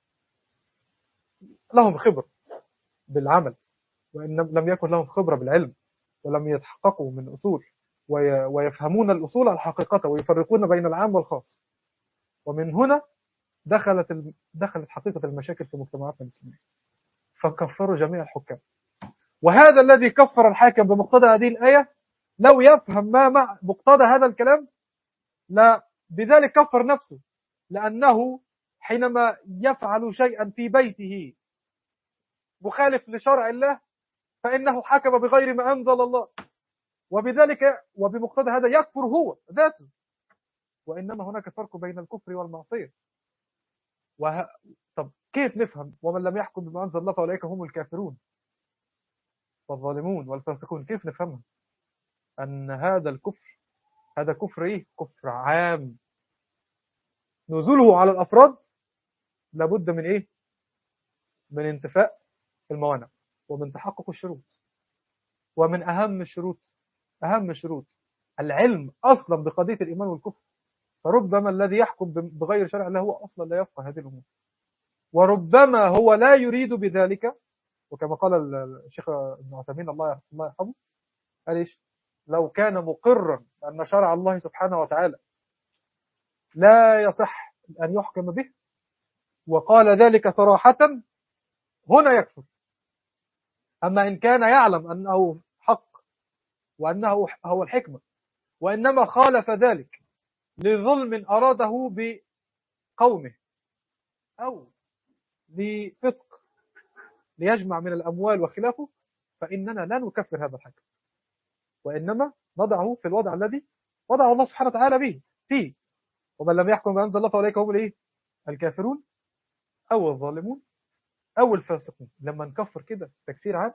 لهم خبرة بالعمل وإن لم يكن لهم خبرة بالعلم ولم يتحققوا من أصول وي- ويفهمون الأصول على حقيقتها ويفرقون بين العام والخاص ومن هنا دخلت الم- دخلت حقيقة المشاكل في مجتمعاتنا الإسلامية فكفروا جميع الحكام وهذا الذي كفر الحاكم بمقتضى هذه الآية لو يفهم ما مع مقتضى هذا الكلام لا بذلك كفر نفسه لأنه حينما يفعل شيئا في بيته مخالف لشرع الله فإنه حكم بغير ما أنزل الله وبذلك وبمقتضى هذا يكفر هو ذاته وإنما هناك فرق بين الكفر والمعصية وه... طب كيف نفهم ومن لم يحكم بما أنزل الله فأولئك هم الكافرون والظالمون والفاسقون كيف نفهمها أن هذا الكفر هذا كفر إيه كفر عام نزوله على الأفراد لابد من إيه من انتفاء الموانع ومن تحقق الشروط ومن أهم الشروط أهم الشروط العلم أصلا بقضية الإيمان والكفر فربما الذي يحكم بغير شرع الله هو أصلا لا يفقه هذه الأمور وربما هو لا يريد بذلك وكما قال الشيخ ابن عثيمين الله الله يرحمه قال ايش لو كان مقرا أن شرع الله سبحانه وتعالى لا يصح أن يحكم به وقال ذلك صراحة هنا يكفر أما إن كان يعلم أنه حق وأنه هو الحكمة وإنما خالف ذلك لظلم أراده بقومه أو لفسق ليجمع من الأموال وخلافه فإننا لا نكفر هذا الحكم وإنما نضعه في الوضع الذي وضعه الله سبحانه وتعالى به فيه ومن لم يحكم بأنزل الله فأولئك هم الإيه؟ الكافرون أو الظالمون أو الفاسقون لما نكفر كده تكفير عام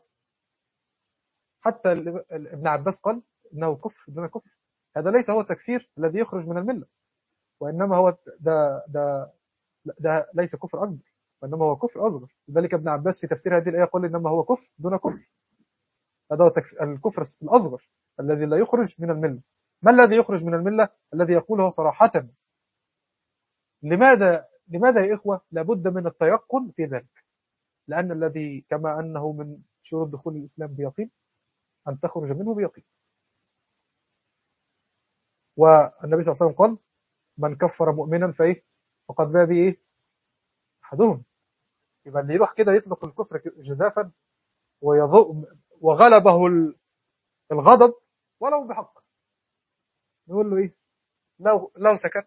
حتى ابن عباس قال إنه كفر دون كفر هذا ليس هو التكفير الذي يخرج من الملة وإنما هو ده ده ده ليس كفر أكبر وإنما هو كفر أصغر لذلك ابن عباس في تفسير هذه الآية قال إنما هو كفر دون كفر هذا هو الكفر الأصغر الذي لا يخرج من الملة ما الذي يخرج من الملة الذي يقوله صراحة لماذا لماذا يا إخوة لابد من التيقن في ذلك لأن الذي كما أنه من شروط دخول الإسلام بيقين أن تخرج منه بيقين والنبي صلى الله عليه وسلم قال من كفر مؤمنا فإيه فقد باء به إيه أحدهم يبقى اللي يروح كده يطلق الكفر جزافا ويضوء وغلبه الغضب ولو بحق نقول له إيه لو لو سكت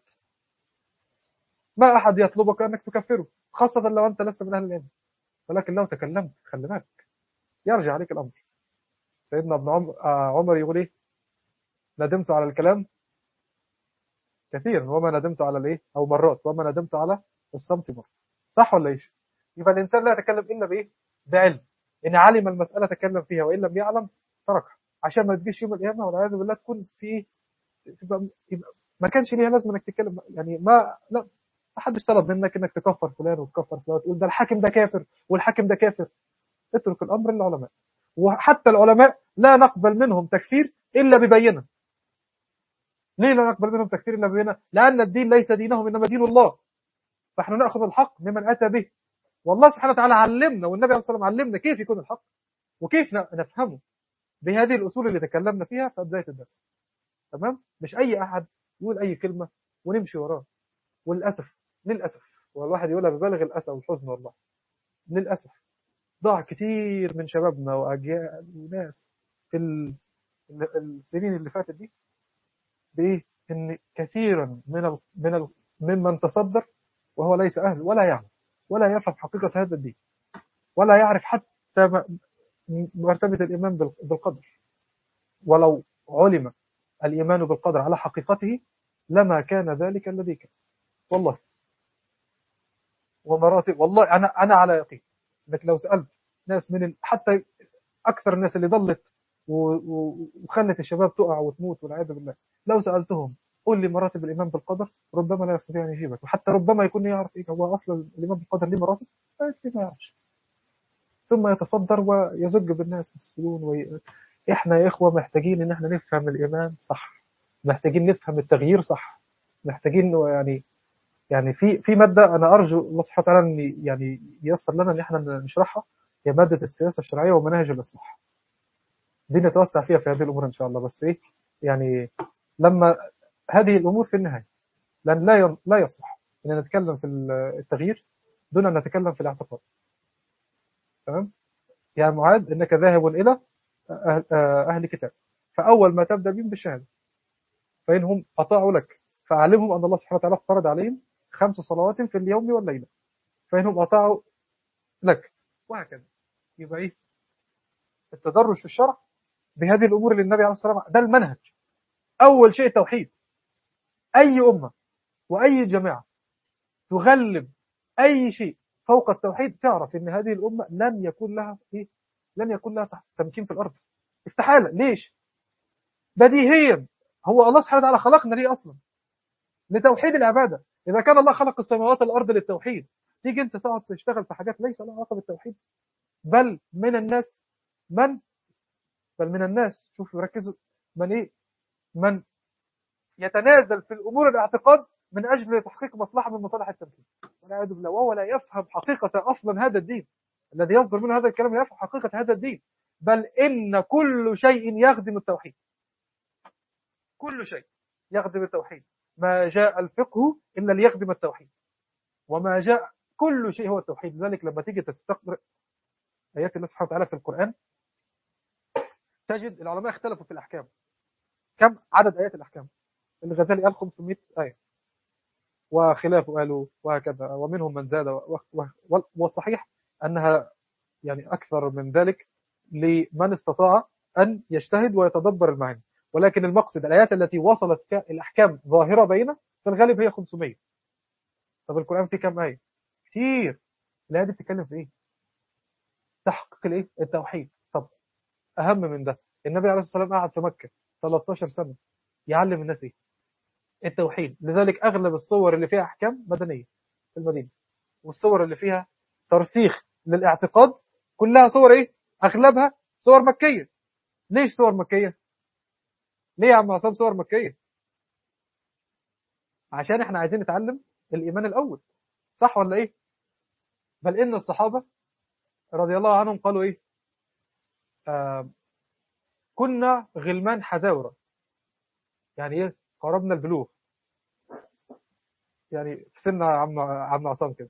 ما أحد يطلبك أنك تكفره خاصة لو أنت لست من أهل العلم ولكن لو تكلمت خلي بالك يرجع عليك الأمر سيدنا ابن عمر, عمر يقول إيه ندمت على الكلام كثيرا وما ندمت على الايه او مرات وما ندمت على الصمت مرة صح ولا ايش يبقى الانسان لا يتكلم الا بايه بعلم ان علم المساله تكلم فيها وان لم يعلم تركها عشان ما تجيش يوم القيامه والعياذ بالله تكون في تبقى يبقى ما كانش ليها لازمه انك تتكلم يعني ما لا ما حدش طلب منك انك تكفر فلان وتكفر فلان وتقول ده الحاكم ده كافر والحاكم ده كافر اترك الامر للعلماء وحتى العلماء لا نقبل منهم تكفير الا ببينه ليه لا نقبل منهم تكفير الا ببينه لان الدين ليس دينهم انما دين الله فاحنا ناخذ الحق ممن اتى به والله سبحانه وتعالى علمنا والنبي عليه الصلاه والسلام علمنا كيف يكون الحق وكيف نفهمه بهذه الاصول اللي تكلمنا فيها في بدايه الدرس تمام مش اي احد يقول اي كلمه ونمشي وراه وللاسف للاسف والواحد يقولها ببالغ الاسى والحزن والله للاسف ضاع كتير من شبابنا واجيال وناس في السنين اللي فاتت دي بايه ان كثيرا من ال من ال ممن تصدر وهو ليس اهل ولا يعلم ولا يفهم حقيقه هذا الدين ولا يعرف حتى مرتبه الايمان بالقدر ولو علم الايمان بالقدر على حقيقته لما كان ذلك الذي كان والله ومراتب والله انا انا على يقين انك لو سالت ناس من ال... حتى اكثر الناس اللي ضلت وخلت الشباب تقع وتموت والعياذ بالله لو سالتهم قل لي مراتب الايمان بالقدر ربما لا يستطيع ان يجيبك وحتى ربما يكون يعرف ايه هو اصلا الايمان بالقدر ليه مراتب ما يعرفش ثم يتصدر ويزج بالناس السجون وي... احنا يا اخوه محتاجين ان احنا نفهم الايمان صح محتاجين نفهم التغيير صح محتاجين إنه يعني يعني في في ماده انا ارجو الله سبحانه وتعالى ان يعني ييسر لنا ان احنا نشرحها هي ماده السياسه الشرعيه ومناهج الاصلاح دي نتوسع فيها في هذه الامور ان شاء الله بس ايه يعني لما هذه الامور في النهايه لان لا ي- لا يصلح ان نتكلم في التغيير دون ان نتكلم في الاعتقاد تمام يا معاذ انك ذاهب الى أهل, اهل كتاب فاول ما تبدا بهم بالشهاده فانهم اطاعوا لك فاعلمهم ان الله سبحانه وتعالى فرض عليهم خمس صلوات في اليوم والليله فانهم اطاعوا لك وهكذا يبقى ايه التدرج في الشرع بهذه الامور اللي النبي عليه الصلاه والسلام ده المنهج اول شيء التوحيد اي امه واي جماعه تغلب اي شيء فوق التوحيد تعرف ان هذه الامه لن يكون لها ايه لن يكون لها تح- تمكين في الارض استحاله ليش بديهيا هو الله سبحانه وتعالى خلقنا ليه اصلا لتوحيد العباده اذا كان الله خلق السماوات والارض للتوحيد تيجي انت تقعد تشتغل في حاجات ليس لها علاقه بالتوحيد بل من الناس من بل من الناس شوفوا ركزوا من ايه من يتنازل في الامور الاعتقاد من اجل تحقيق مصلحه من مصالح التمكين والعياذ بالله وهو لا يفهم حقيقه اصلا هذا الدين الذي يصدر منه هذا الكلام لا يفهم حقيقه هذا الدين بل ان كل شيء يخدم التوحيد كل شيء يخدم التوحيد ما جاء الفقه الا ليخدم التوحيد وما جاء كل شيء هو التوحيد لذلك لما تيجي تستقرأ ايات الله سبحانه وتعالى في القران تجد العلماء اختلفوا في الاحكام كم عدد ايات الاحكام الغزالي قال 500 ايه وخلافه قالوا وهكذا ومنهم من زاد و- و- والصحيح انها يعني اكثر من ذلك لمن استطاع ان يجتهد ويتدبر المعاني ولكن المقصد الايات التي وصلت فيها الاحكام ظاهره بينه في الغالب هي 500 طب القران فيه كم ايه كتير الايه دي بتتكلم في ايه تحقيق الايه التوحيد طب اهم من ده النبي عليه الصلاه والسلام قعد في مكه 13 سنه يعلم الناس ايه التوحيد لذلك اغلب الصور اللي فيها احكام مدنيه في المدينه والصور اللي فيها ترسيخ للاعتقاد كلها صور ايه اغلبها صور مكيه ليش صور مكيه ليه يا عم عصام صور مكيه عشان احنا عايزين نتعلم الايمان الاول صح ولا ايه بل ان الصحابه رضي الله عنهم قالوا ايه آه كنا غلمان حزاورة يعني ايه قربنا البلوغ يعني في سن عم عم عصام كده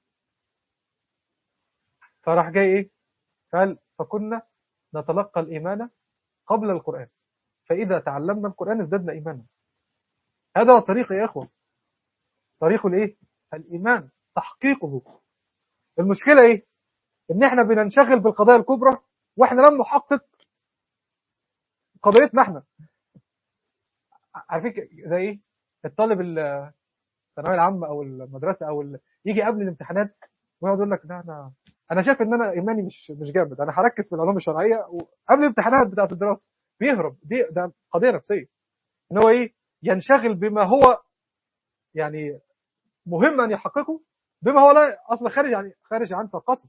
فراح جاي ايه قال فكنا نتلقى الايمان قبل القران فاذا تعلمنا القران ازددنا ايمانا هذا هو الطريق يا اخوه طريق الايه الايمان تحقيقه المشكله ايه ان احنا بننشغل بالقضايا الكبرى واحنا لم نحقق قضيتنا احنا عارفين زي ايه الطالب ال- الثانويه العامه او المدرسه او ال... يجي قبل الامتحانات ويقعد يقول لك ده انا انا شايف ان انا ايماني مش مش جامد انا هركز في العلوم الشرعيه وقبل الامتحانات بتاعه الدراسه بيهرب دي ده قضيه نفسيه ان هو ايه ينشغل بما هو يعني مهم ان يحققه بما هو لا اصلا خارج عن خارج عن طاقته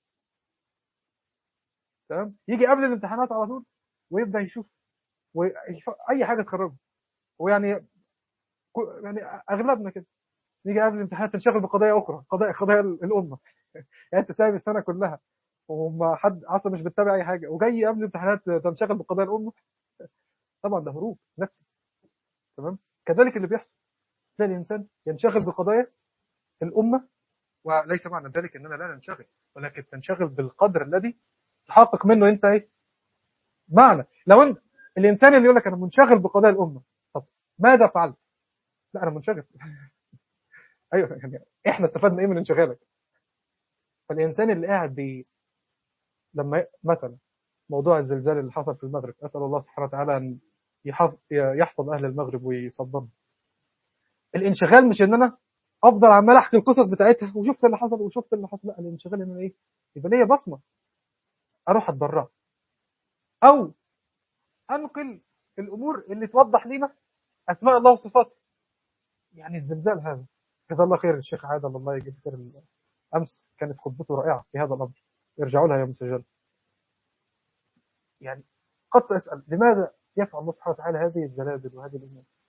تمام يجي قبل الامتحانات على طول ويبدا يشوف ويشوف اي حاجه تخرجه ويعني كو- يعني اغلبنا كده نيجي قبل الامتحانات ننشغل بقضايا اخرى قضايا قضايا الامه يعني انت سايب السنه كلها وما حد اصلا مش بتتابع اي حاجه وجاي قبل الامتحانات تنشغل بقضايا الامه طبعا ده هروب نفسي تمام كذلك اللي بيحصل تلاقي الانسان ينشغل بقضايا الامه وليس معنى ذلك اننا لا ننشغل ولكن تنشغل بالقدر الذي تحقق منه انت ايه معنى لو انت الانسان اللي يقول لك انا منشغل بقضايا الامه طب ماذا فعلت لا انا منشغل ايوه يعني احنا استفدنا ايه من انشغالك فالانسان اللي قاعد بي لما ي- مثلا موضوع الزلزال اللي حصل في المغرب اسال الله سبحانه وتعالى ان يحف- يحفظ اهل المغرب ويصبرهم الانشغال مش ان انا افضل عمال احكي القصص بتاعتها وشفت اللي حصل وشفت اللي حصل لا الانشغال ان انا ايه يبقى ليا بصمه اروح اتبرع او انقل الامور اللي توضح لنا اسماء الله وصفاته يعني الزلزال هذا جزاه الله خير الشيخ عادل الله يجزيه خير امس كانت خطبته رائعه في هذا الامر ارجعوا لها يا مسجل يعني قد اسال لماذا يفعل الله سبحانه وتعالى هذه الزلازل وهذه الامور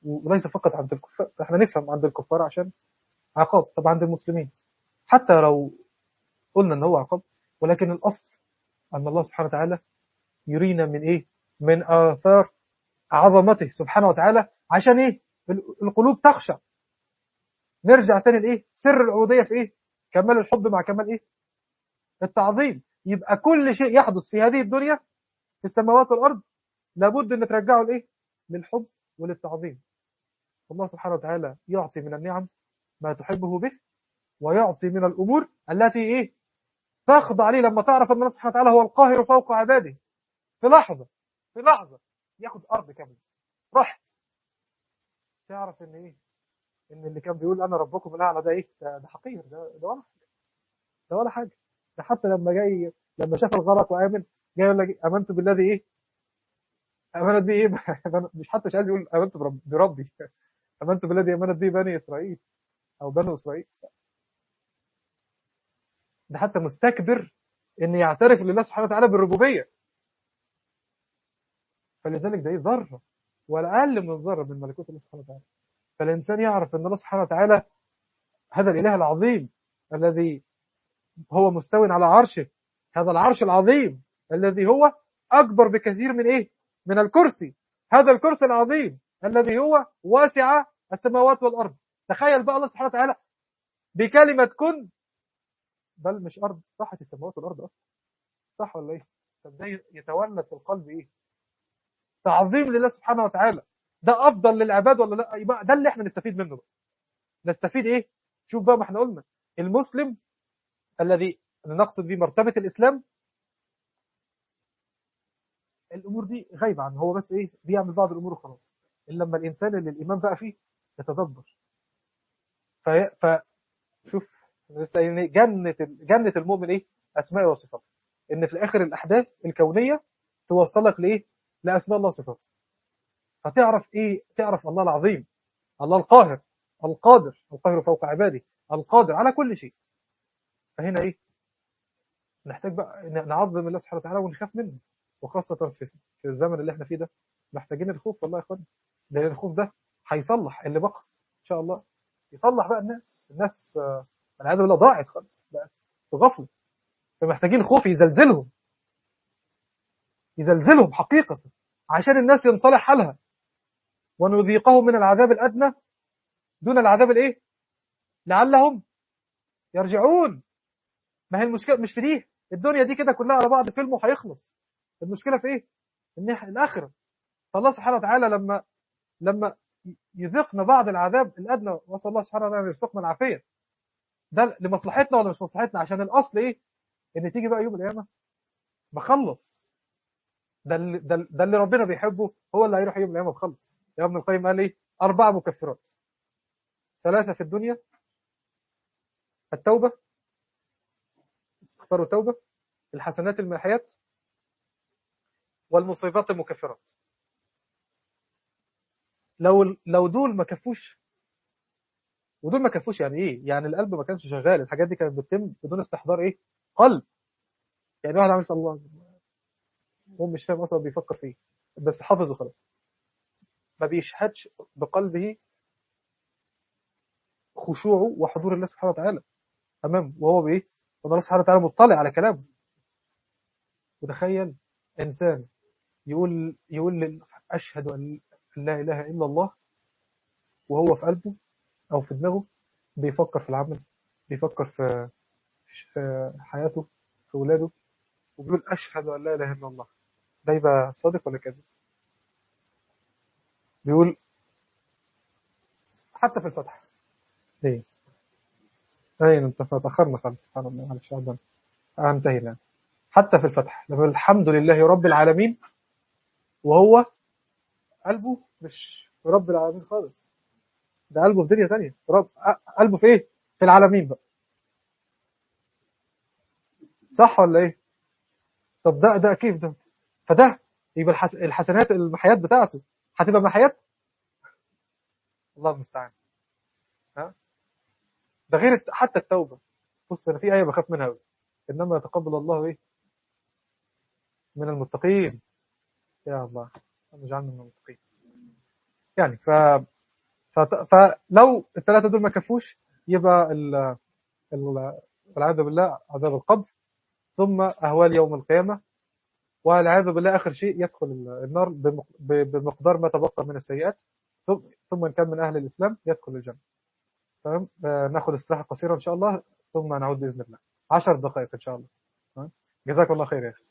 وليس فقط عند الكفار احنا نفهم عند الكفار عشان عقاب طب عند المسلمين حتى لو قلنا ان هو عقاب ولكن الاصل ان الله سبحانه وتعالى يرينا من ايه من اثار عظمته سبحانه وتعالى عشان ايه القلوب تخشع نرجع تاني لايه سر العبوديه في ايه كمال الحب مع كمال ايه التعظيم يبقى كل شيء يحدث في هذه الدنيا في السماوات والارض لابد ان ترجعه لايه للحب وللتعظيم الله سبحانه وتعالى يعطي من النعم ما تحبه به ويعطي من الامور التي ايه تخضع ليه لما تعرف ان الله سبحانه وتعالى هو القاهر فوق عباده في لحظه في لحظه ياخد ارض كامله رحت تعرف ان ايه ان اللي كان بيقول انا ربكم الاعلى ده ايه ده, ده حقير ده, ده ولا حاجه ده ولا حاجه ده حتى لما جاي لما شاف الغلط وامن جاي يقول لك امنت بالذي ايه امنت بيه ايه مش حتى مش عايز يقول امنت برب بربي امنت بالذي امنت به بني اسرائيل او بنو اسرائيل ده حتى مستكبر ان يعترف لله سبحانه وتعالى بالربوبيه فلذلك ده ايه ذره ولا اقل من ذره من ملكوت الله سبحانه وتعالى فالانسان يعرف ان الله سبحانه وتعالى هذا الاله العظيم الذي هو مستو على عرشه هذا العرش العظيم الذي هو اكبر بكثير من ايه من الكرسي هذا الكرسي العظيم الذي هو واسع السماوات والارض تخيل بقى الله سبحانه وتعالى بكلمه كن بل مش ارض راحت السماوات والارض اصلا صح ولا ايه طب ده يتولد في القلب ايه تعظيم لله سبحانه وتعالى ده افضل للعباد ولا لا يبقى ده اللي احنا نستفيد منه بقى نستفيد ايه شوف بقى ما احنا قلنا المسلم الذي نقصد به مرتبه الاسلام الامور دي غايبه عنه هو بس ايه بيعمل بعض الامور وخلاص الا لما الانسان اللي الايمان بقى فيه يتدبر ف ف شوف جنه جنه المؤمن ايه اسماء وصفاته ان في الاخر الاحداث الكونيه توصلك لايه لاسماء الله وصفاته فتعرف ايه تعرف الله العظيم الله القاهر القادر القاهر فوق عباده القادر على كل شيء فهنا ايه نحتاج بقى نعظم الله سبحانه وتعالى ونخاف منه وخاصة في في الزمن اللي احنا فيه ده محتاجين الخوف والله يا اخوان لان الخوف ده هيصلح اللي بقى ان شاء الله يصلح بقى الناس الناس والعياذ بالله ضاعت خالص بقت في غفله فمحتاجين خوف يزلزلهم يزلزلهم حقيقة عشان الناس ينصلح حالها ونذيقهم من العذاب الأدنى دون العذاب الإيه لعلهم يرجعون ما هي المشكلة مش في دي الدنيا دي كده كلها على بعض فيلم وهيخلص المشكلة في إيه إن الآخرة فالله سبحانه وتعالى لما لما يذيقنا بعض العذاب الأدنى وصلى الله سبحانه وتعالى يرزقنا العافية ده لمصلحتنا ولا مش مصلحتنا عشان الأصل إيه إن تيجي بقى يوم القيامة مخلص ده اللي, ده, ده اللي ربنا بيحبه هو اللي هيروح يوم القيامة مخلص يا ابن القيم قال ايه أربع مكفرات ثلاثة في الدنيا التوبة استغفار التوبة الحسنات الماحيات والمصيبات المكفرات لو لو دول ما كفوش ودول ما كفوش يعني ايه يعني القلب ما كانش شغال الحاجات دي كانت بتتم بدون استحضار ايه قلب يعني واحد عامل الله هو مش فاهم اصلا بيفكر فيه بس حافظه خلاص ما بيشهدش بقلبه خشوعه وحضور الله سبحانه وتعالى تمام وهو بايه الله سبحانه وتعالى مطلع على كلامه وتخيل انسان يقول يقول اشهد ان لا اله الا الله وهو في قلبه او في دماغه بيفكر في العمل بيفكر في في حياته في اولاده وبيقول اشهد ان لا اله الا الله ده يبقى صادق ولا كاذب بيقول حتى في الفتح ليه اين انت تاخرنا خالص سبحان الله معلش عذرا انتهي الان حتى في الفتح لما الحمد لله رب العالمين وهو قلبه مش في رب العالمين خالص ده قلبه في دنيا ثانيه رب قلبه في ايه في العالمين بقى صح ولا ايه طب ده ده كيف ده فده يبقى الحسنات المحيات بتاعته هتبقى محيات الله المستعان ها ده غير حتى التوبة بص انا في آية بخاف منها قوي انما يتقبل الله ايه من المتقين يا الله اجعلنا من المتقين يعني ف فت- فلو الثلاثة دول ما كفوش يبقى ال ال- والعياذ بالله عذاب القبر ثم أهوال يوم القيامة والعياذ بالله آخر شيء يدخل النار بمق- ب- بمقدار ما تبقى من السيئات ثم ثم إن كان من أهل الإسلام يدخل الجنة تمام آه، ناخد استراحة قصيرة إن شاء الله ثم نعود بإذن الله عشر دقائق إن شاء الله تمام؟ جزاك الله خير يا أخي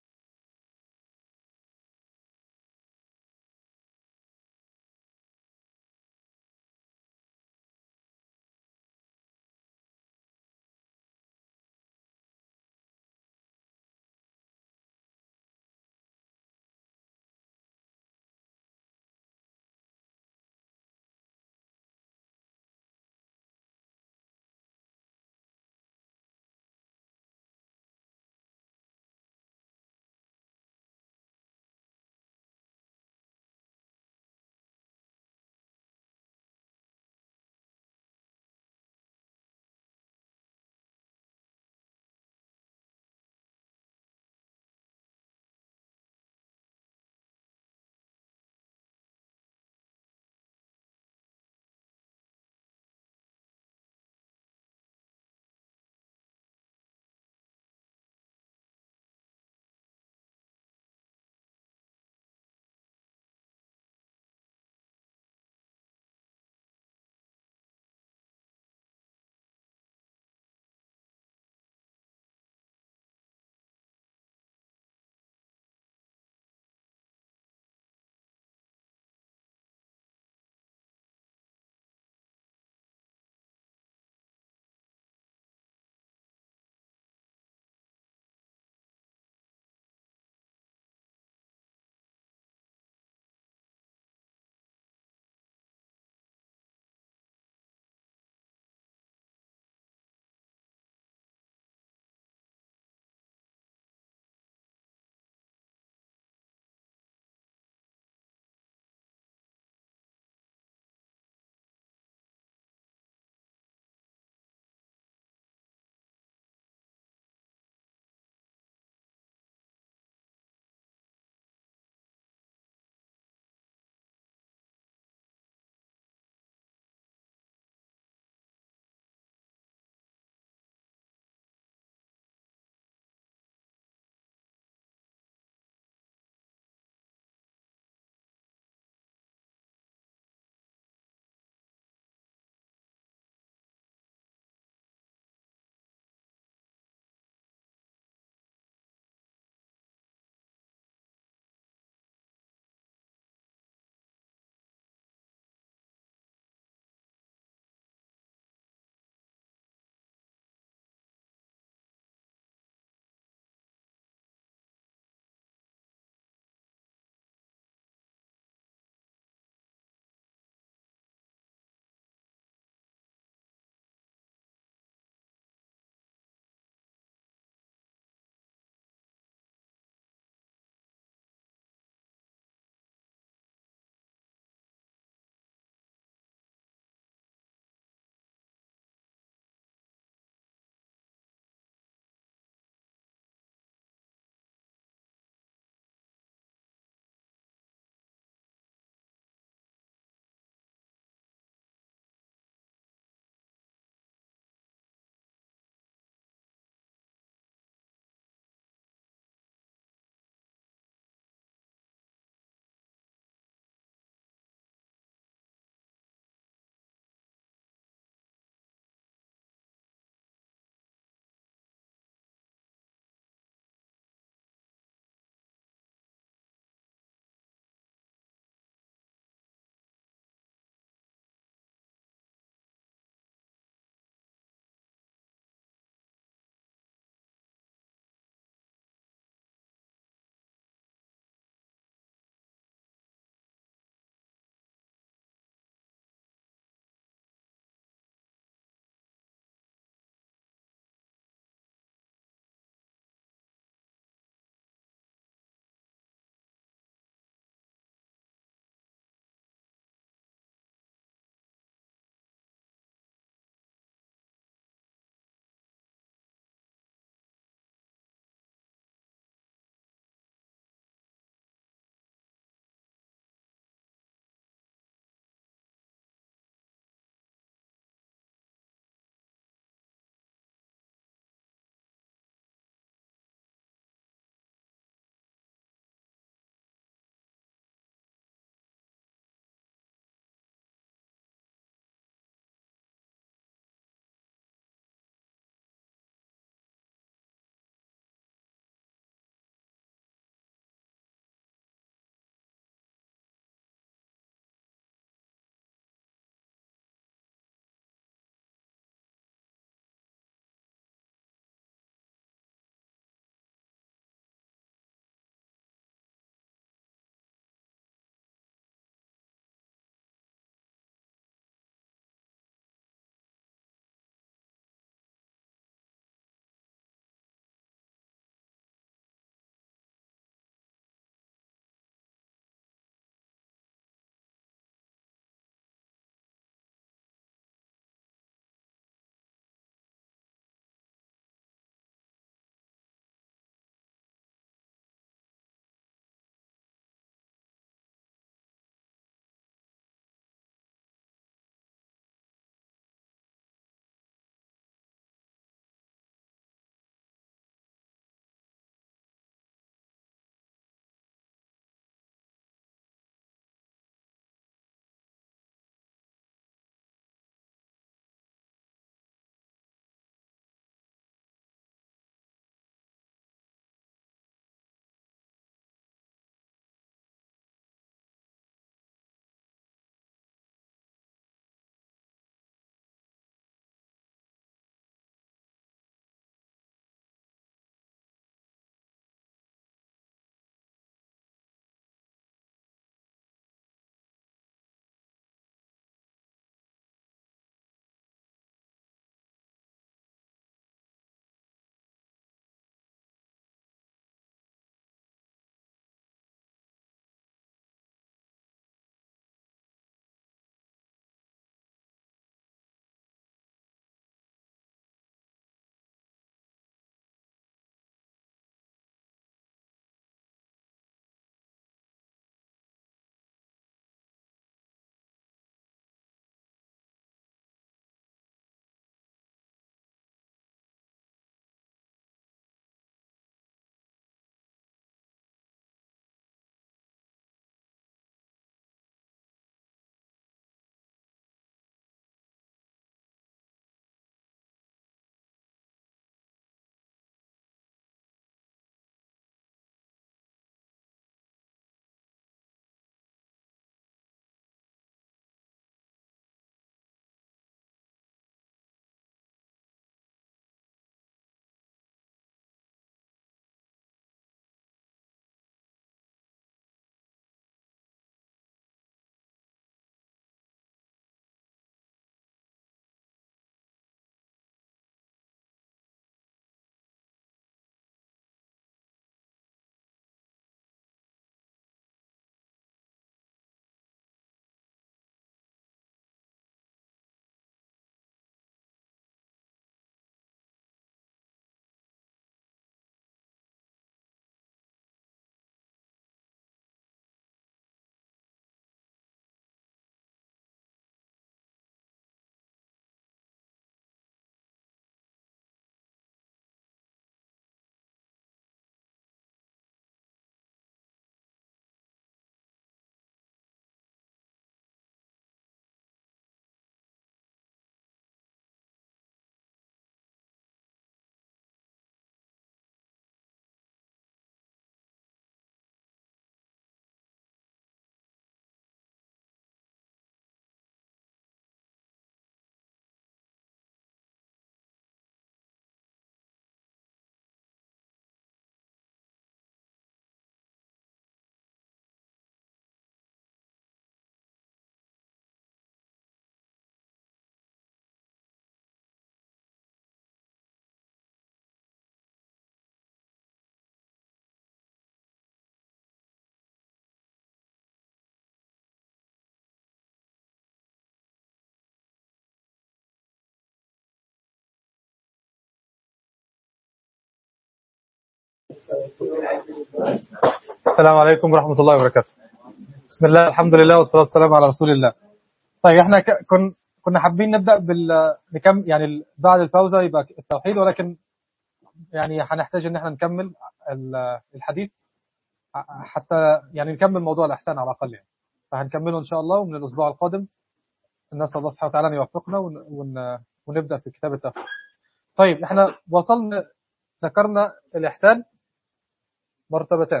السلام عليكم ورحمة الله وبركاته بسم الله الحمد لله والصلاة والسلام على رسول الله طيب احنا ك- كن كنا حابين نبدأ بال نكم يعني ال- بعد الباوزة يبقى التوحيد ولكن يعني هنحتاج ان احنا نكمل ال- الحديث ع- حتى يعني نكمل موضوع الإحسان على الأقل يعني فهنكمله إن شاء الله ومن الأسبوع القادم نسأل الله سبحانه وتعالى أن يوفقنا ون... ون... ونبدأ في كتاب التوحيد طيب احنا وصلنا ذكرنا الإحسان مرتبتان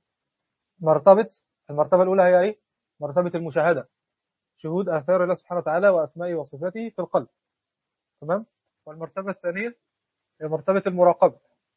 مرتبة المرتبة الأولى هي إيه؟ مرتبة المشاهدة شهود آثار الله سبحانه وتعالى وأسمائه وصفاته في القلب تمام والمرتبة الثانية هي مرتبة المراقبة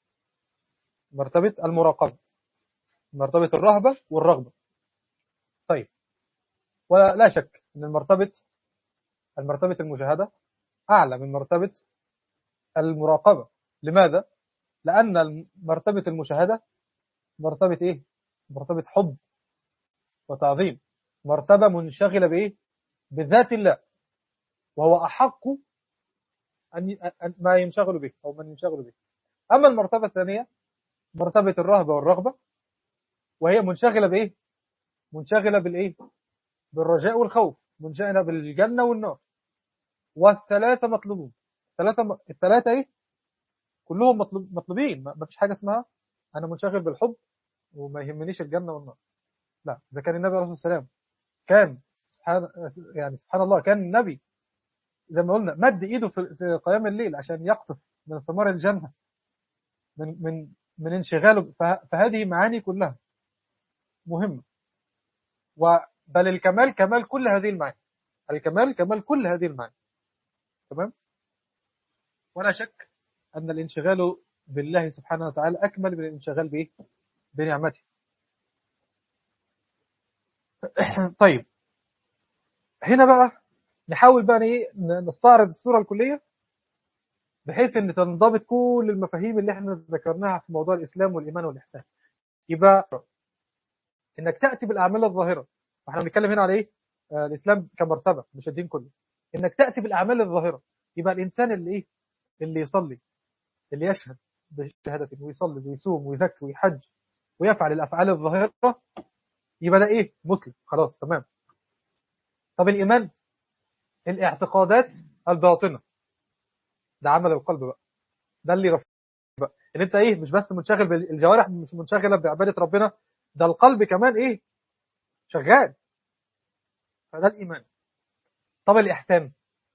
مرتبة المراقبة مرتبة الرهبة والرغبة طيب ولا شك أن المرتبة المرتبة المشاهدة أعلى من مرتبة المراقبة لماذا؟ لأن مرتبة المشاهدة مرتبة إيه؟ مرتبة حب وتعظيم مرتبة منشغلة بإيه؟ بذات الله وهو أحق أن ما ينشغل به أو من ينشغل به أما المرتبة الثانية مرتبة الرهبة والرغبة وهي منشغلة بإيه؟ منشغلة بالإيه؟ بالرجاء والخوف منشغلة بالجنة والنار والثلاثة مطلوبون الثلاثة الثلاثة إيه؟ كلهم مطلوب مطلوبين ما فيش حاجة اسمها أنا منشغل بالحب وما يهمنيش الجنة والنار لا إذا كان النبي عليه الصلاة والسلام كان سبحان يعني سبحان الله كان النبي زي ما قلنا مد ايده في قيام الليل عشان يقطف من ثمار الجنة من من من انشغاله فهذه معاني كلها مهمة وبل الكمال كمال كل هذه المعاني الكمال كمال كل هذه المعاني تمام ولا شك أن الانشغال بالله سبحانه وتعالى أكمل من الانشغال بإيه؟ بنعمته طيب هنا بقى نحاول بقى ايه نستعرض الصورة الكلية بحيث ان تنضبط كل المفاهيم اللي احنا ذكرناها في موضوع الإسلام والإيمان والإحسان يبقى انك تأتي بالأعمال الظاهرة واحنا بنتكلم هنا على ايه آه الإسلام كمرتبة مش الدين كله انك تأتي بالأعمال الظاهرة يبقى الإنسان اللي ايه اللي يصلي اللي يشهد بشهادته ويصلي ويصوم ويزكي ويحج ويفعل الأفعال الظاهرة يبقى ده ايه مسلم خلاص تمام طب الإيمان الاعتقادات الباطنة ده عمل القلب بقى ده اللي رفع بقى ان انت ايه مش بس منشغل بالجوارح مش منشغله بعباده ربنا ده القلب كمان ايه شغال فده الايمان طب الاحسان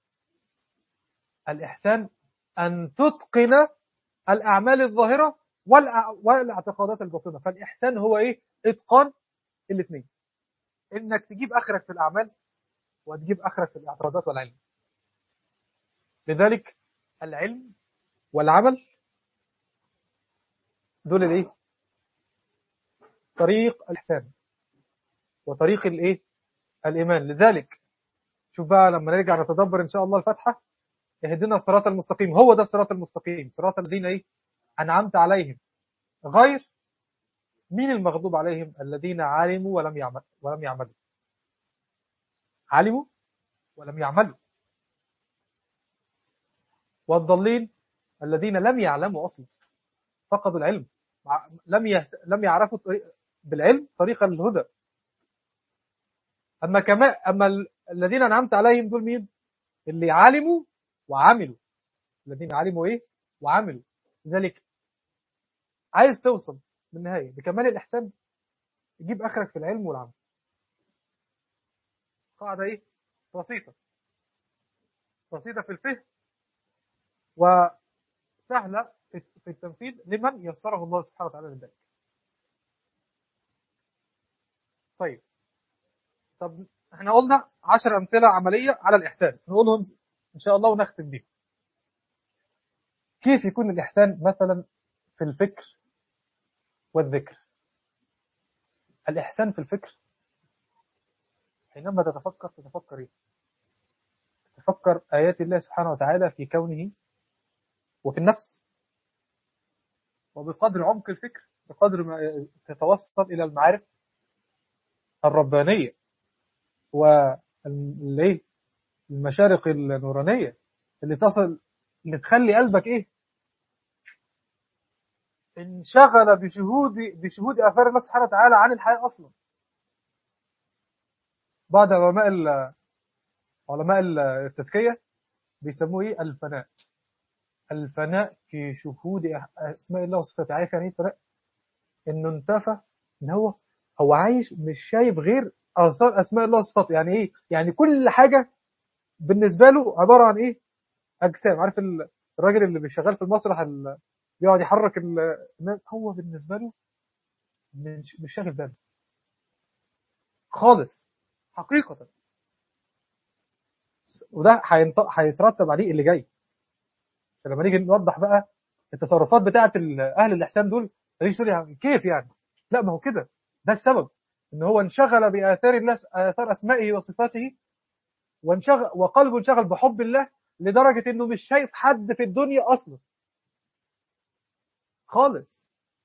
الاحسان ان تتقن الاعمال الظاهره والاعتقادات الباطنه فالاحسان هو ايه اتقان الاثنين انك تجيب اخرك في الاعمال وتجيب اخرك في الاعتقادات والعلم لذلك العلم والعمل دول الايه طريق الاحسان وطريق الايه الايمان لذلك شوف بقى لما نرجع نتدبر ان شاء الله الفاتحه اهدنا الصراط المستقيم هو ده الصراط المستقيم صراط الذين ايه انعمت عليهم غير مين المغضوب عليهم الذين علموا ولم يعمل ولم يعملوا علموا ولم يعملوا والضالين الذين لم يعلموا اصلا فقدوا العلم لم يهت... لم يعرفوا بالعلم طريق الهدى اما كما اما الذين انعمت عليهم دول مين اللي علموا وعملوا الذين علموا ايه وعملوا لذلك عايز توصل بالنهايه بكمال الاحسان تجيب اخرك في العلم والعمل قاعده ايه بسيطه بسيطه في الفهم وسهله في التنفيذ لمن يسره الله سبحانه وتعالى لذلك طيب طب احنا قلنا 10 امثله عمليه على الاحسان نقولهم ان شاء الله ونختم بيهم كيف يكون الاحسان مثلا في الفكر والذكر الإحسان في الفكر حينما تتفكر تتفكر إيه؟ تتفكر آيات الله سبحانه وتعالى في كونه وفي النفس وبقدر عمق الفكر بقدر ما تتوصل إلى المعارف الربانية والمشارق النورانية اللي تصل اللي تخلي قلبك إيه انشغل بشهود بشهود آثار الله سبحانه وتعالى عن الحياة أصلا بعض علماء ال- علماء التزكية بيسموه إيه الفناء الفناء في شهود أسماء الله وصفاته عارف يعني إيه الفناء؟ إنه انتفى إن هو هو عايش مش شايف غير آثار أسماء الله وصفاته يعني إيه؟ يعني كل حاجة بالنسبة له عبارة عن إيه؟ أجسام عارف ال- الراجل اللي بيشغال في المسرح ال- بيقعد يحرك ال- الناس هو بالنسبة له مش مش شاغل باله خالص حقيقة وده هينط- هيترتب عليه اللي جاي عشان لما نيجي نوضح بقى التصرفات بتاعة ال- أهل الإحسان دول تيجي تقول يعني كيف يعني؟ لا ما هو كده ده السبب إن هو انشغل بآثار الله آثار أسمائه وصفاته وانشغل وقلبه انشغل بحب الله لدرجة إنه مش شايف حد في الدنيا أصلا خالص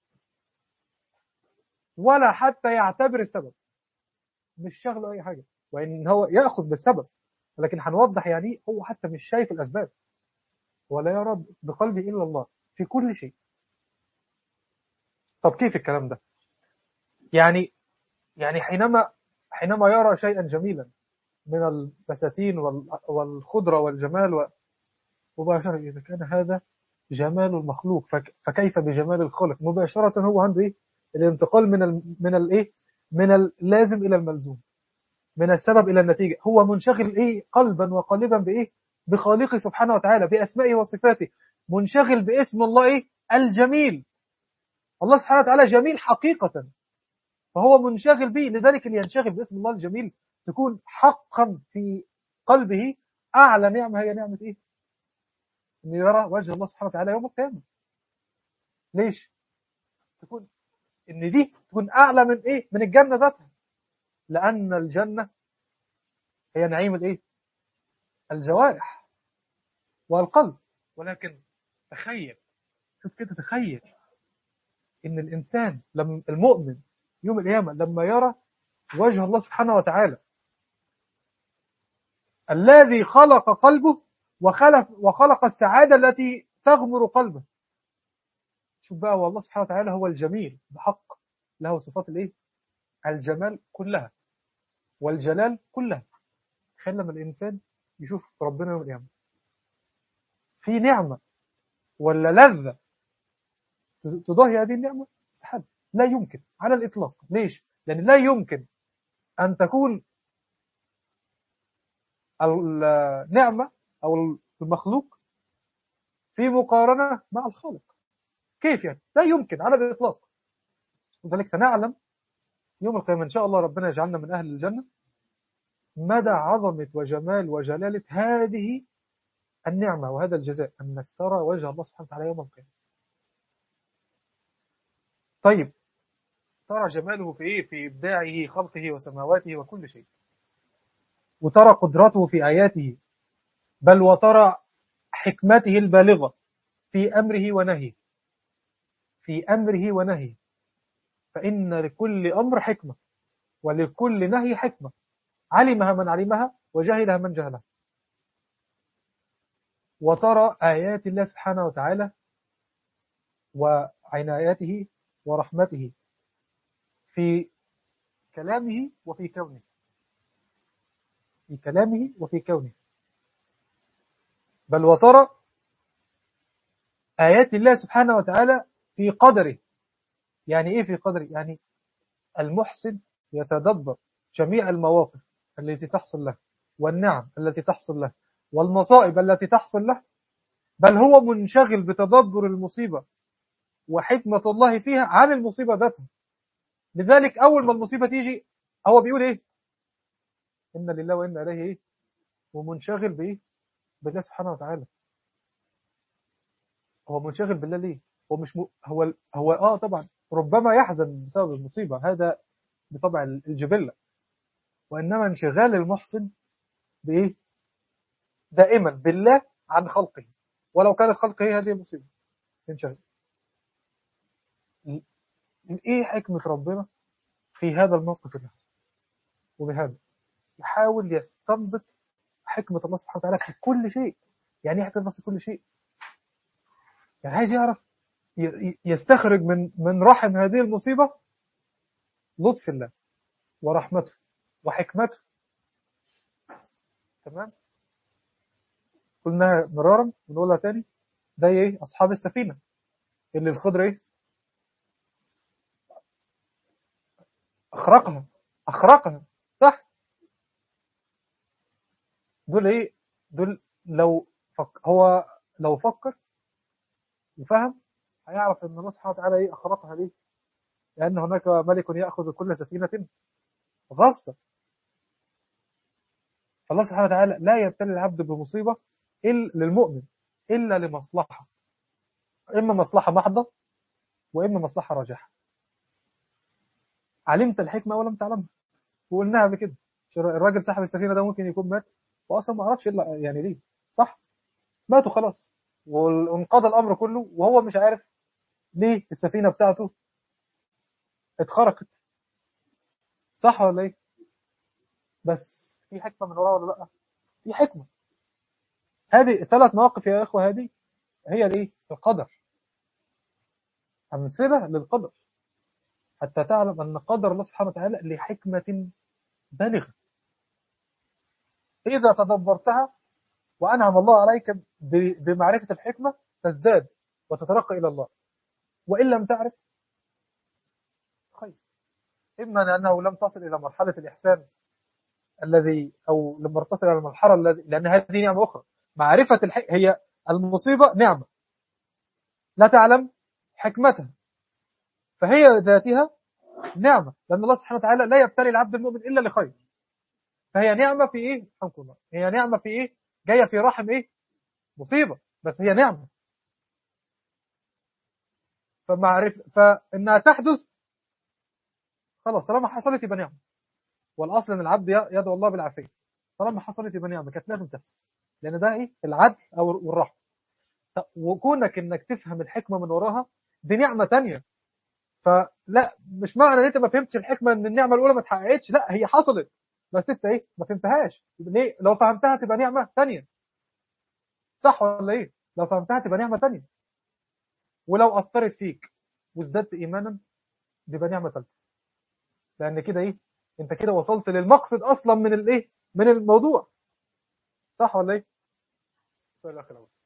ولا حتى يعتبر السبب مش شغله أي حاجة وإن هو يأخذ بالسبب لكن هنوضح يعني إيه هو حتى مش شايف الأسباب ولا يرى بقلبه إلا الله في كل شيء طب كيف الكلام ده يعني يعني حينما حينما يرى شيئا جميلا من البساتين وال- والخضرة والجمال و- مباشرة إذا كان هذا جمال المخلوق فك- فكيف بجمال الخالق مباشرة هو عنده إيه الانتقال من ال من الإيه من اللازم إلى الملزوم من السبب إلى النتيجة هو منشغل إيه قلبا وقالبا بإيه بخالقه سبحانه وتعالى بأسمائه وصفاته منشغل باسم الله إيه الجميل الله سبحانه وتعالى جميل حقيقة فهو منشغل به لذلك اللي ينشغل باسم الله الجميل تكون حقا في قلبه أعلى نعمة هي نعمة إيه أن يرى وجه الله سبحانه وتعالى يوم القيامة ليش تكون ان دي تكون اعلى من ايه من الجنه ذاتها لان الجنه هي نعيم الايه الجوارح والقلب ولكن تخيل شوف كده تخيل ان الانسان لما المؤمن يوم القيامه لما يرى وجه الله سبحانه وتعالى الذي خلق قلبه وخلق وخلق السعاده التي تغمر قلبه شوف بقى والله سبحانه وتعالى هو الجميل بحق له صفات الايه الجمال كلها والجلال كلها تخيل لما الانسان يشوف ربنا يوم القيامه في نعمه ولا لذه تضاهي هذه النعمه استحاله لا يمكن على الاطلاق ليش لان لا يمكن ان تكون النعمه او المخلوق في مقارنه مع الخالق كيف يعني لا يمكن على الإطلاق لذلك سنعلم يوم القيامة إن شاء الله ربنا يجعلنا من أهل الجنة مدى عظمة وجمال وجلالة هذه النعمة وهذا الجزاء أنك ترى وجه الله سبحانه وتعالى يوم القيامة طيب ترى جماله في إيه في إبداعه خلقه وسماواته وكل شيء وترى قدرته في آياته بل وترى حكمته البالغة في أمره ونهيه في أمره ونهيه فإن لكل أمر حكمة ولكل نهي حكمة علمها من علمها وجهلها من جهلها وترى آيات الله سبحانه وتعالى وعناياته ورحمته في كلامه وفي كونه في كلامه وفي كونه بل وترى آيات الله سبحانه وتعالى في قدره يعني إيه في قدره يعني المحسن يتدبر جميع المواقف التي تحصل له والنعم التي تحصل له والمصائب التي تحصل له بل هو منشغل بتدبر المصيبة وحكمة الله فيها عن المصيبة ذاتها لذلك أول ما المصيبة تيجي هو بيقول إيه إن لله وإنا إليه إيه ومنشغل بإيه بالله سبحانه وتعالى هو منشغل بالله ليه هو مش م... هو هو اه طبعا ربما يحزن بسبب المصيبه هذا بطبع الجبله وانما انشغال المحسن بايه دائما بالله عن خلقه ولو كانت خلقه هذه مصيبه ينشغل ايه حكمه ربنا في هذا الموقف اللي حصل وبهذا يحاول يستنبط حكمه الله سبحانه وتعالى في كل شيء يعني ايه حكمه الله في كل شيء يعني عايز يعرف ي- يستخرج من من رحم هذه المصيبة لطف الله ورحمته وحكمته تمام قلنا مرارا ونقولها تاني ده ايه اصحاب السفينة اللي الخضر ايه اخرقها اخرقها صح دول ايه دول لو فك هو لو فكر وفهم هيعرف ان الله سبحانه وتعالى ايه اخرقها ليه لان هناك ملك ياخذ كل سفينه غصبا فالله سبحانه وتعالى لا يبتلي العبد بمصيبه الا للمؤمن الا لمصلحه اما مصلحه محضه واما مصلحه راجحه علمت الحكمه ولم تعلمها وقلناها قبل كده الراجل صاحب السفينه ده ممكن يكون مات واصلا ما عرفش الا يعني ليه صح ماتوا خلاص وانقضى الامر كله وهو مش عارف ليه السفينه بتاعته اتخرقت صح ولا ايه بس في حكمه من وراها ولا لا في حكمه هذه الثلاث مواقف يا اخوه هذه هي الايه القدر امثله للقدر حتى تعلم ان قدر الله سبحانه وتعالى لحكمه بالغه اذا تدبرتها وانعم الله عليك بمعرفه الحكمه تزداد وتترقى الى الله وان لم تعرف خير إما لأنه لم تصل إلى مرحلة الإحسان الذي أو لم تصل إلى المرحلة الذي لأن هذه نعمة أخرى معرفة الح... هي المصيبة نعمة لا تعلم حكمتها فهي ذاتها نعمة لأن الله سبحانه وتعالى لا يبتلي العبد المؤمن إلا لخير فهي نعمة في إيه؟ حمد الله هي نعمة في إيه؟ جاية في رحم إيه؟ مصيبة بس هي نعمة فمعرف فإنها تحدث خلاص طالما حصلت يبقى نعمه والاصل ان العبد يدعو الله بالعافيه طالما حصلت يبقى نعمه كانت لازم تحصل لان ده ايه العدل او الرحمه وكونك انك تفهم الحكمه من وراها دي نعمه تانية فلا مش معنى ان انت ما فهمتش الحكمه ان النعمه الاولى ما اتحققتش لا هي حصلت بس انت ايه ما فهمتهاش ليه لو فهمتها تبقى نعمه تانية صح ولا ايه لو فهمتها تبقى نعمه تانية ولو اثرت فيك وازددت ايمانا تبقى نعمه ثالثه لان كده ايه انت كده وصلت للمقصد اصلا من الايه من الموضوع صح ولا ايه السؤال الاخير اهو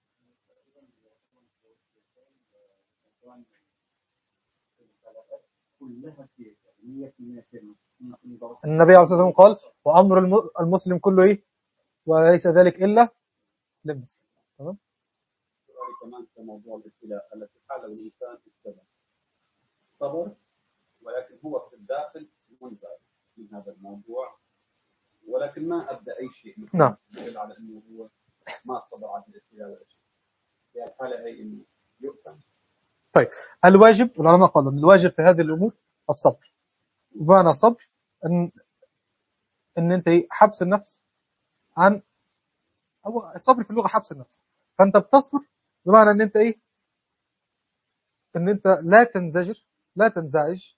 النبي عليه الصلاه والسلام قال وامر المسلم كله ايه وليس ذلك الا للمسلم تمام كمان في موضوع الابتلاء التي حاله الانسان في السبب صبر ولكن هو في الداخل منزعج من هذا الموضوع ولكن ما ابدا اي شيء نعم يدل على انه هو ما صبر على الابتلاء ولا شيء في الحاله هي انه يؤثم طيب الواجب العلماء قالوا ان الواجب في هذه الامور الصبر بمعنى الصبر ان ان انت ايه حبس النفس عن هو الصبر في اللغه حبس النفس فانت بتصبر بمعنى ان انت ايه ان انت لا تنزجر لا تنزعج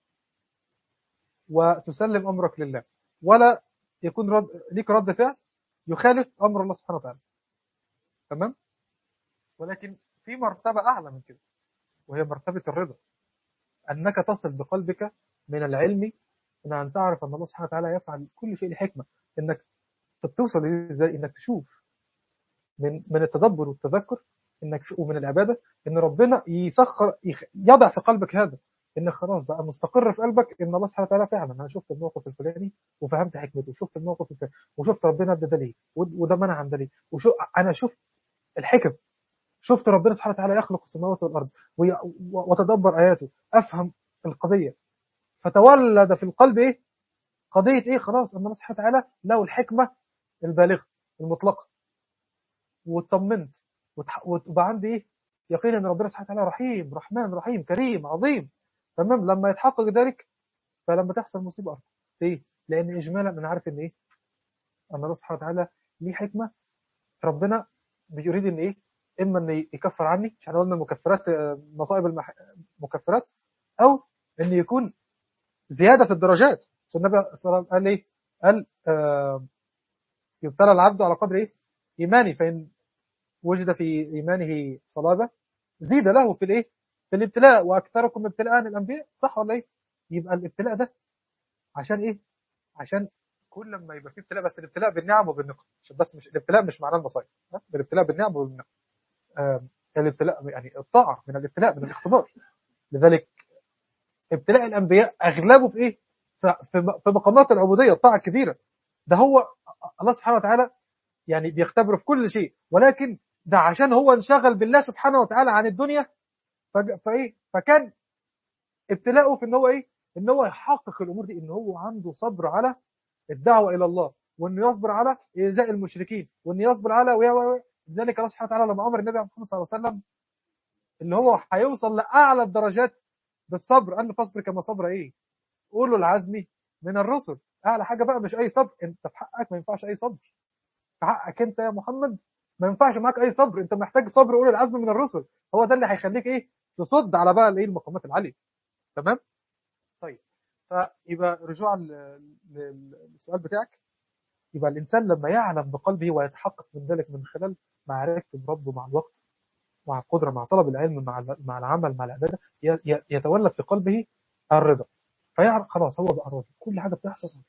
وتسلم امرك لله ولا يكون رد ليك رد فعل يخالف امر الله سبحانه وتعالى تمام ولكن في مرتبه اعلى من كده وهي مرتبه الرضا انك تصل بقلبك من العلم ان ان تعرف ان الله سبحانه وتعالى يفعل كل شيء لحكمه انك توصل ازاي انك تشوف من من التدبر والتذكر انك ومن العباده ان ربنا يسخر يضع في قلبك هذا انك خلاص بقى مستقر في قلبك ان الله سبحانه وتعالى فعلا انا شفت الموقف الفلاني وفهمت حكمته وشفت الموقف الفلاني وشفت ربنا ادى ده ليه وده منع عن ده ليه وشو انا شفت الحكم شفت ربنا سبحانه وتعالى يخلق السماوات والارض وتدبر اياته افهم القضيه فتولد في القلب ايه قضيه ايه خلاص ان الله سبحانه وتعالى له الحكمه البالغه المطلقه واطمنت وتبقى عندي ايه يقين ان ربنا سبحانه وتعالى رحيم رحمن رحيم كريم عظيم تمام لما يتحقق ذلك فلما تحصل مصيبه أرض. ليه لان اجمالا انا عارف ان ايه ان الله سبحانه وتعالى ليه حكمه ربنا بيريد ان ايه اما ان يكفر عني مش احنا قلنا المكفرات مصائب المح... مكفرات او ان يكون زياده في الدرجات النبي صلى الله عليه وسلم قال ايه قال آه يبتلى العبد على قدر ايه ايماني فان وجد في ايمانه صلابه زيد له في الايه في الابتلاء واكثركم ابتلاء الانبياء صح ولا ايه يبقى الابتلاء ده عشان ايه عشان كل ما يبقى فيه ابتلاء بس الابتلاء بالنعم وبالنقم عشان بس مش الابتلاء مش معناه المصايب ها؟ الابتلاء بالنعم وبالنقم آم، الابتلاء يعني الطاعه من الابتلاء من الاختبار لذلك ابتلاء الانبياء اغلبه في ايه ف- في في مقامات العبوديه الطاعه الكبيره ده هو الله سبحانه وتعالى يعني بيختبره في كل شيء ولكن ده عشان هو انشغل بالله سبحانه وتعالى عن الدنيا فج- فايه فكان ابتلاؤه في ان هو ايه ان هو يحقق الامور دي ان هو عنده صبر على الدعوه الى الله وانه يصبر على ايذاء المشركين وانه يصبر على ويا ويا لذلك الله سبحانه وتعالى لما امر النبي محمد صلى الله عليه وسلم اللي هو هيوصل لاعلى الدرجات بالصبر قال له فاصبر كما صبر ايه اولو العزم من الرسل اعلى حاجه بقى مش اي صبر انت في حقك ما ينفعش اي صبر في حقك انت يا محمد ما ينفعش معاك اي صبر انت محتاج صبر اولي العزم من الرسل هو ده اللي هيخليك ايه تصد على بقى الايه المقامات العاليه تمام طيب فيبقى رجوعا ل- ل- للسؤال بتاعك يبقى الانسان لما يعلم بقلبه ويتحقق من ذلك من خلال معرفته بربه مع الوقت مع القدره مع طلب العلم مع ال- مع العمل مع العباده ي- ي- يتولد في قلبه الرضا فيعرف خلاص هو بقى راضي كل حاجه بتحصل راضي.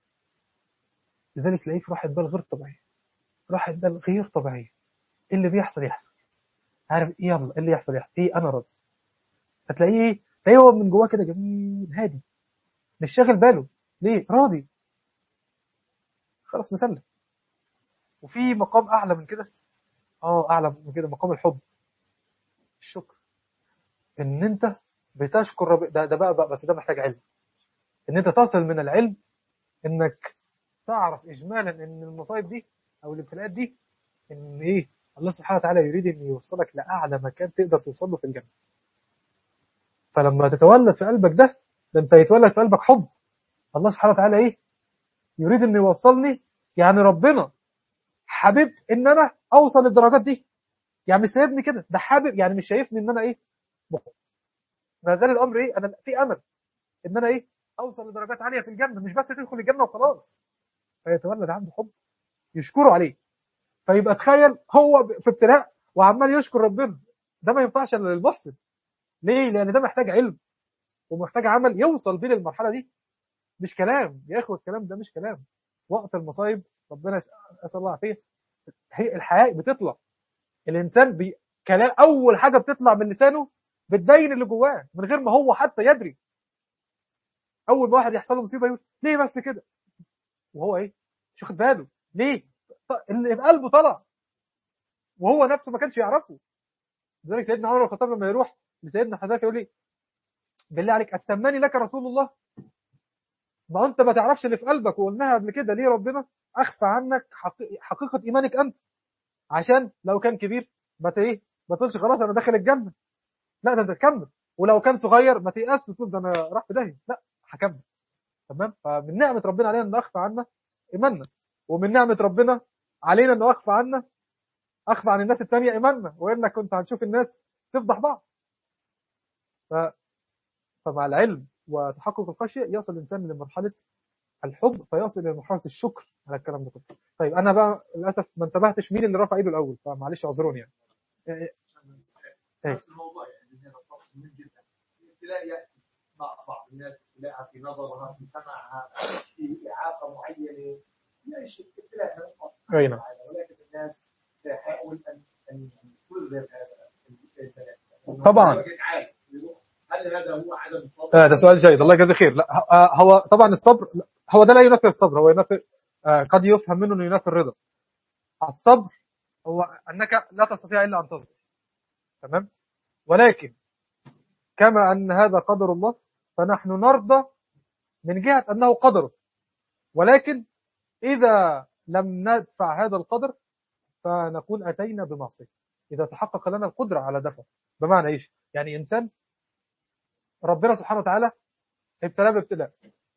لذلك تلاقيه في راحه بال غير طبيعيه راحه بال غير طبيعيه إيه اللي بيحصل يحصل عارف ايه يلا إيه اللي يحصل يحصل ايه انا راضي هتلاقيه ايه تلاقيه هو من جواه كده جميل هادي مش شاغل باله ليه راضي خلاص مسلم وفي مقام اعلى من كده اه اعلى من كده مقام الحب الشكر ان انت بتشكر رب... ده, ده بقى, بقى بس ده محتاج علم ان انت تصل من العلم انك تعرف اجمالا ان المصايب دي او الابتلاءات دي ان ايه الله سبحانه وتعالى يريد ان يوصلك لاعلى مكان تقدر توصل له في الجنه فلما تتولد في قلبك ده ده انت يتولد في قلبك حب الله سبحانه وتعالى ايه يريد ان يوصلني يعني ربنا حابب ان انا اوصل للدرجات دي يعني مش سايبني كده ده حابب يعني مش شايفني ان انا ايه مخ- ما زال الامر ايه انا في امل ان انا ايه اوصل لدرجات عاليه في الجنه مش بس تدخل الجنه وخلاص فيتولد عنده حب يشكره عليه فيبقى تخيل هو ب- في ابتلاء وعمال يشكر ربنا ده ما ينفعش الا للمحسن ليه لان ده محتاج علم ومحتاج عمل يوصل بيه للمرحله دي مش كلام يا اخوه الكلام ده مش كلام وقت المصايب ربنا يس- اسال الله العافيه هي الحياه بتطلع الانسان بي... كلام اول حاجه بتطلع من لسانه بتبين اللي جواه من غير ما هو حتى يدري اول ما واحد يحصل له مصيبه يقول ليه بس كده وهو ايه مش واخد باله ليه ط- اللي في قلبه طلع وهو نفسه ما كانش يعرفه لذلك سيدنا عمر بن الخطاب لما يروح لسيدنا حذيفه يقول لي بالله عليك اتمني لك رسول الله ما انت ما تعرفش اللي في قلبك وقلناها قبل كده ليه ربنا اخفى عنك حقي- حقيقه ايمانك انت عشان لو كان كبير ما ت- ايه ما تقولش خلاص انا داخل الجنه لا ده انت تكمل ولو كان صغير ما تيأس وتقول ده انا راح في داهيه لا هكمل تمام فمن نعمه ربنا علينا انه اخفى عنا ايماننا ومن نعمه ربنا علينا انه اخفى عنا اخفى عن الناس الثانيه ايماننا والا كنت هنشوف الناس تفضح بعض ف... فمع العلم وتحقق الخشيه يصل الانسان لمرحله الحب فيصل الى مرحله الشكر على الكلام ده كله طيب انا بقى للاسف ما انتبهتش مين اللي رفع ايده الاول فمعلش اعذروني يعني إيه- إيه. نفس الموضوع يعني هنا الفصل مهم جدا الابتلاء ياتي مع بعض الناس ابتلاءها في نظرها في سمعها في اعاقه معينه لا شيء ابتلاء من الله أي نعم. ولكن الناس تحاول ان ان تظهر هذا البلاء طبعاً. هل هذا هو عدم الصبر؟ آه ده سؤال جيد الله يجازي خير لا ه- آه، هو طبعا الصبر لا، هو ده لا ينافي الصبر هو ينافي آه، قد يفهم منه انه ينافي الرضا الصبر هو انك لا تستطيع الا ان تصبر تمام ولكن كما ان هذا قدر الله فنحن نرضى من جهه انه قدره ولكن اذا لم ندفع هذا القدر فنكون اتينا بمعصيه اذا تحقق لنا القدره على دفعه بمعنى ايش يعني انسان ربنا سبحانه وتعالى ابتلاه بابتلاء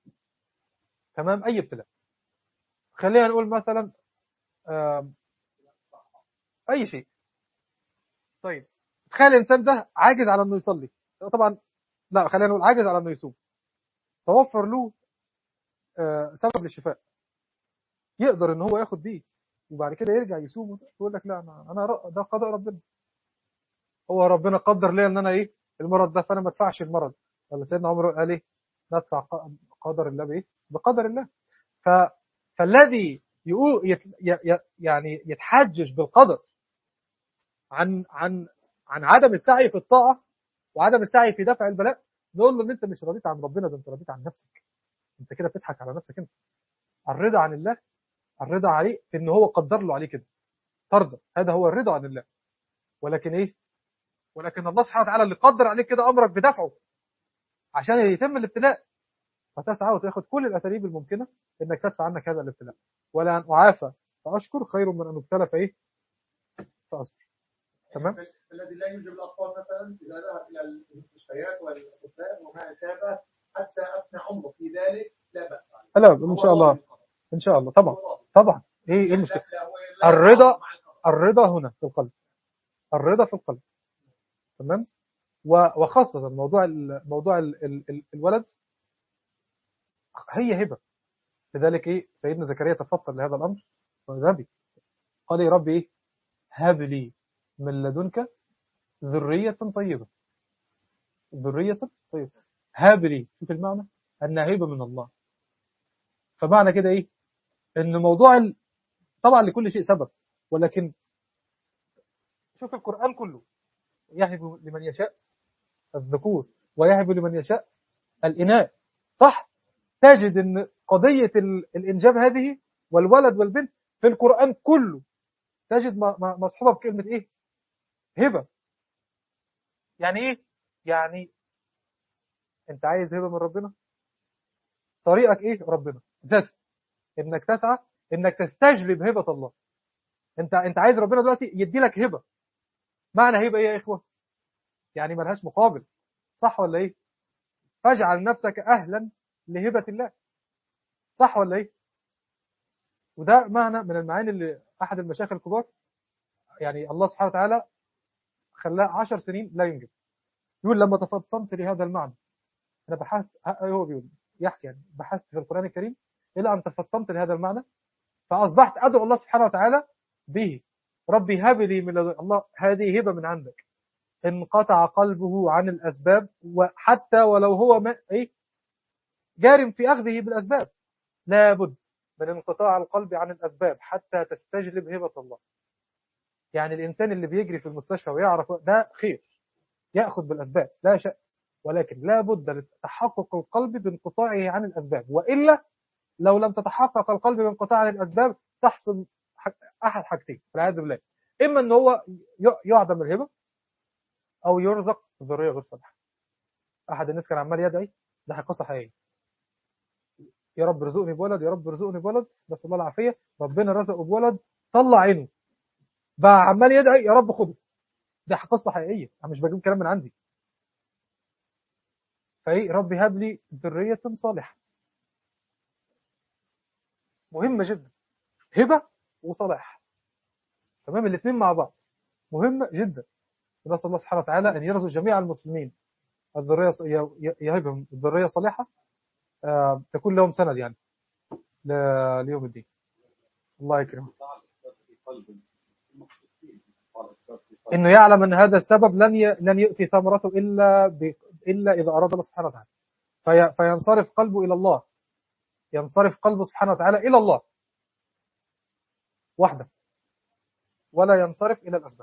تمام اي ابتلاء خلينا نقول مثلا آم، اي شيء طيب تخيل الانسان ده عاجز على انه يصلي طبعا لا خلينا نقول عاجز على انه يصوم توفر له آه، سبب للشفاء يقدر ان هو ياخد بيه وبعد كده يرجع يصوم يقول لك لا انا انا ر- ده قضاء ربنا هو ربنا قدر لي ان انا ايه المرض ده فانا ما ادفعش المرض ولا سيدنا عمر قال ايه ندفع ق- قدر الله بايه بقدر الله ف فالذي يقو- يت... ي... ي... يعني يتحجج بالقدر عن عن عن عدم السعي في الطاعه وعدم السعي في دفع البلاء نقول له ان انت مش رضيت عن ربنا ده انت رضيت عن نفسك انت كده بتضحك على نفسك انت الرضا عن الله الرضا عليه في ان هو قدر له عليه كده ترضى هذا هو الرضا عن الله ولكن ايه ولكن الله سبحانه وتعالى اللي قدر عليك كده امرك بدفعه عشان يتم الابتلاء فتسعى وتاخد كل الاساليب الممكنه انك تدفع عنك هذا الابتلاء ولا ان اعافى فاشكر خير من ان ابتلى فايه فاصبر تمام الذي لا يوجب الاطفال مثلا اذا ذهب الى المستشفيات والاطباء وما شابه حتى افنى عمره في ذلك لا باس عليه لا ان شاء الله ان شاء الله طبعا هو راضي. طبعا ايه ايه المشكله لا- لا، هو لا الرضا- يتعاطف مع القدر. الرضا هنا في القلب الرضا في القلب تمام و- وخاصة موضوع ال- موضوع ال- ال- ال- الولد هي هبة لذلك ايه سيدنا زكريا تفطر لهذا الامر وغبي قال يا رب ايه هب لي من لدنك ذرية طيبة ذرية طيبة هب لي شوف المعنى انها هبة من الله فمعنى كده ايه ان موضوع ال... طبعا لكل شيء سبب ولكن شوف القرآن كله يهب لمن يشاء الذكور ويهب لمن يشاء الإناث صح تجد ان قضية ال- الإنجاب هذه والولد والبنت في القرآن كله تجد م- م- مصحوبة بكلمة إيه هبة يعني إيه يعني أنت عايز هبة من ربنا طريقك إيه ربنا ذاته إنك تسعى إنك تستجلب هبة الله أنت أنت عايز ربنا دلوقتي يدي لك هبة معنى هبة إيه يا إخوة يعني ملهاش مقابل صح ولا إيه فاجعل نفسك أهلا لهبة الله صح ولا إيه وده معنى من المعاني اللي أحد المشايخ الكبار يعني الله سبحانه وتعالى خلاه عشر سنين لا ينجب يقول لما تفطنت لهذا المعنى أنا بحثت هو بيقول يحكي يعني بحثت في القرآن الكريم إلى أن تفطنت لهذا المعنى فأصبحت أدعو الله سبحانه وتعالى به ربي هب لي من لدن الله هذه هبة من عندك انقطع قلبه عن الأسباب وحتى ولو هو ما إيه جار في أخذه بالأسباب لابد من انقطاع القلب عن الأسباب حتى تستجلب هبة الله يعني الإنسان اللي بيجري في المستشفى ويعرف ده خير يأخذ بالأسباب لا شك ولكن لابد لتحقق القلب بانقطاعه عن الأسباب وإلا لو لم تتحقق القلب بانقطاع عن الأسباب تحصل أحد حاجتين والعياذ بالله إما أن هو يعدم الهبة أو يرزق ذرية غير صالحة أحد الناس كان عمال يدعي ده قصة حقيقية يا رب ارزقني بولد يا رب ارزقني بولد بس الله العافية ربنا رزقه بولد طلع عينه بقى عمال يدعي يا رب خده ده قصة حقيقية أنا مش بجيب كلام من عندي فايه ربي هب لي ذرية صالحة مهمة جدا هبة وصلاح تمام الاثنين مع بعض مهمة جدا ونسأل الله سبحانه وتعالى أن يرزق جميع المسلمين الذرية يهبهم الذرية صالحة آه تكون لهم سند يعني ليوم الدين الله يكرمه انه يعلم ان هذا السبب لن ي... لن يؤتي ثمرته الا ب... الا اذا اراد الله سبحانه وتعالى في... فينصرف قلبه الى الله ينصرف قلبه سبحانه وتعالى الى الله وحده ولا ينصرف الى الاسباب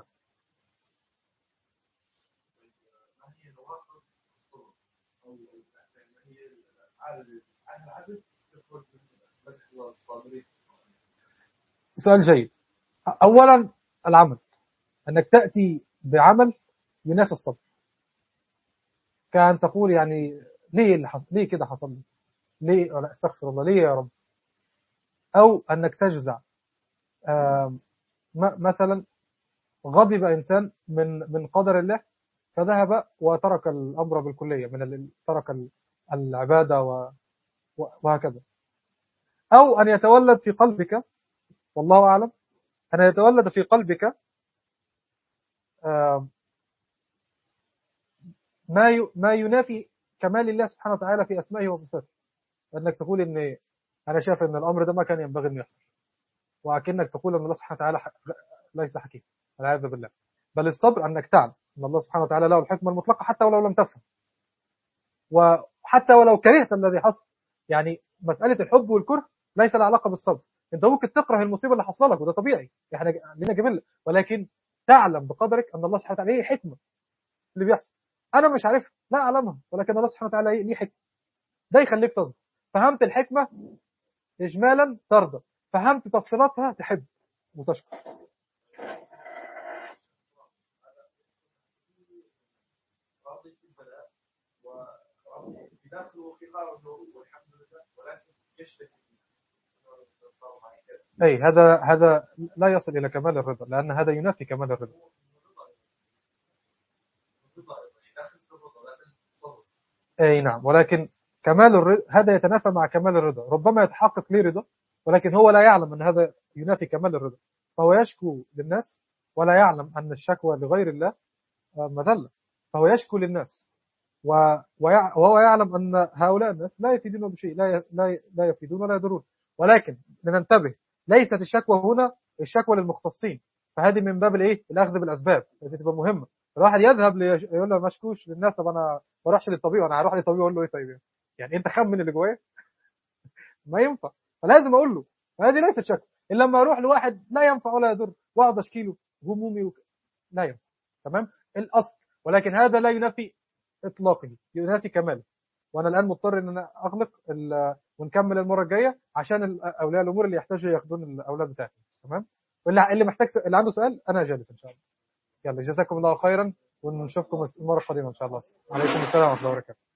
سؤال جيد اولا العمل انك تاتي بعمل ينافي الصبر كان تقول يعني ليه اللي حصل ليه كده حصل لي ليه ولا استغفر الله ليه يا رب او انك تجزع مثلا غضب انسان من من قدر الله فذهب وترك الامر بالكليه من ترك العباده وهكذا او ان يتولد في قلبك والله اعلم ان يتولد في قلبك ما ما ينافي كمال الله سبحانه وتعالى في اسمائه وصفاته انك تقول ان انا شايف ان الامر ده ما كان ينبغي انه يحصل واكنك تقول ان الله سبحانه وتعالى ليس حكيم والعياذ بالله بل الصبر انك تعلم ان الله سبحانه وتعالى له الحكمه المطلقه حتى ولو لم تفهم وحتى ولو كرهت الذي حصل يعني مساله الحب والكره ليس لها علاقه بالصبر انت ممكن تكره المصيبه اللي حصل لك وده طبيعي احنا لنا جبل ولكن تعلم بقدرك ان الله سبحانه وتعالى ليه حكمه اللي بيحصل انا مش عارفها لا اعلمها ولكن الله سبحانه وتعالى ليه حكمه ده يخليك تصبر فهمت الحكمه اجمالا ترضى فهمت تفصيلاتها تحب وتشكر راضي في البلاء وراضي بداخله خيار النور والحمد لله ولكن يشرك اي هذا هذا لا يصل الى كمال الرضا لان هذا ينافي كمال الرضا اي نعم ولكن كمال الرضا هذا يتنافى مع كمال الرضا ربما يتحقق لي رضا ولكن هو لا يعلم ان هذا ينافي كمال الرضا فهو يشكو للناس ولا يعلم ان الشكوى لغير الله مذله فهو يشكو للناس وهو يعلم ان هؤلاء الناس لا يفيدون بشيء لا لا يفيدون ولا يضرون ولكن لننتبه ليست الشكوى هنا الشكوى للمختصين فهذه من باب الايه الاخذ بالاسباب هذه تبقى مهمه الواحد يذهب لي... يقول له مشكوش للناس طب انا ما اروحش للطبيب انا هروح للطبيب اقول له ايه طيب يعني انت خمن اللي جوايا ما ينفع فلازم اقول له هذه ليست شكوى الا لما اروح لواحد لا ينفع ولا يضر واقعد اشكي له همومي وك... لا ينفع تمام الاصل ولكن هذا لا ينافي اطلاقه ينافي كماله وانا الان مضطر ان انا اغلق ال... ونكمل المره الجايه عشان اولياء الامور اللي يحتاجوا ياخدون الاولاد بتاعتهم تمام واللي اللي محتاج اللي عنده سؤال انا جالس ان شاء الله يلا جزاكم الله خيرا ونشوفكم المره القادمه ان شاء الله عليكم السلام ورحمه الله وبركاته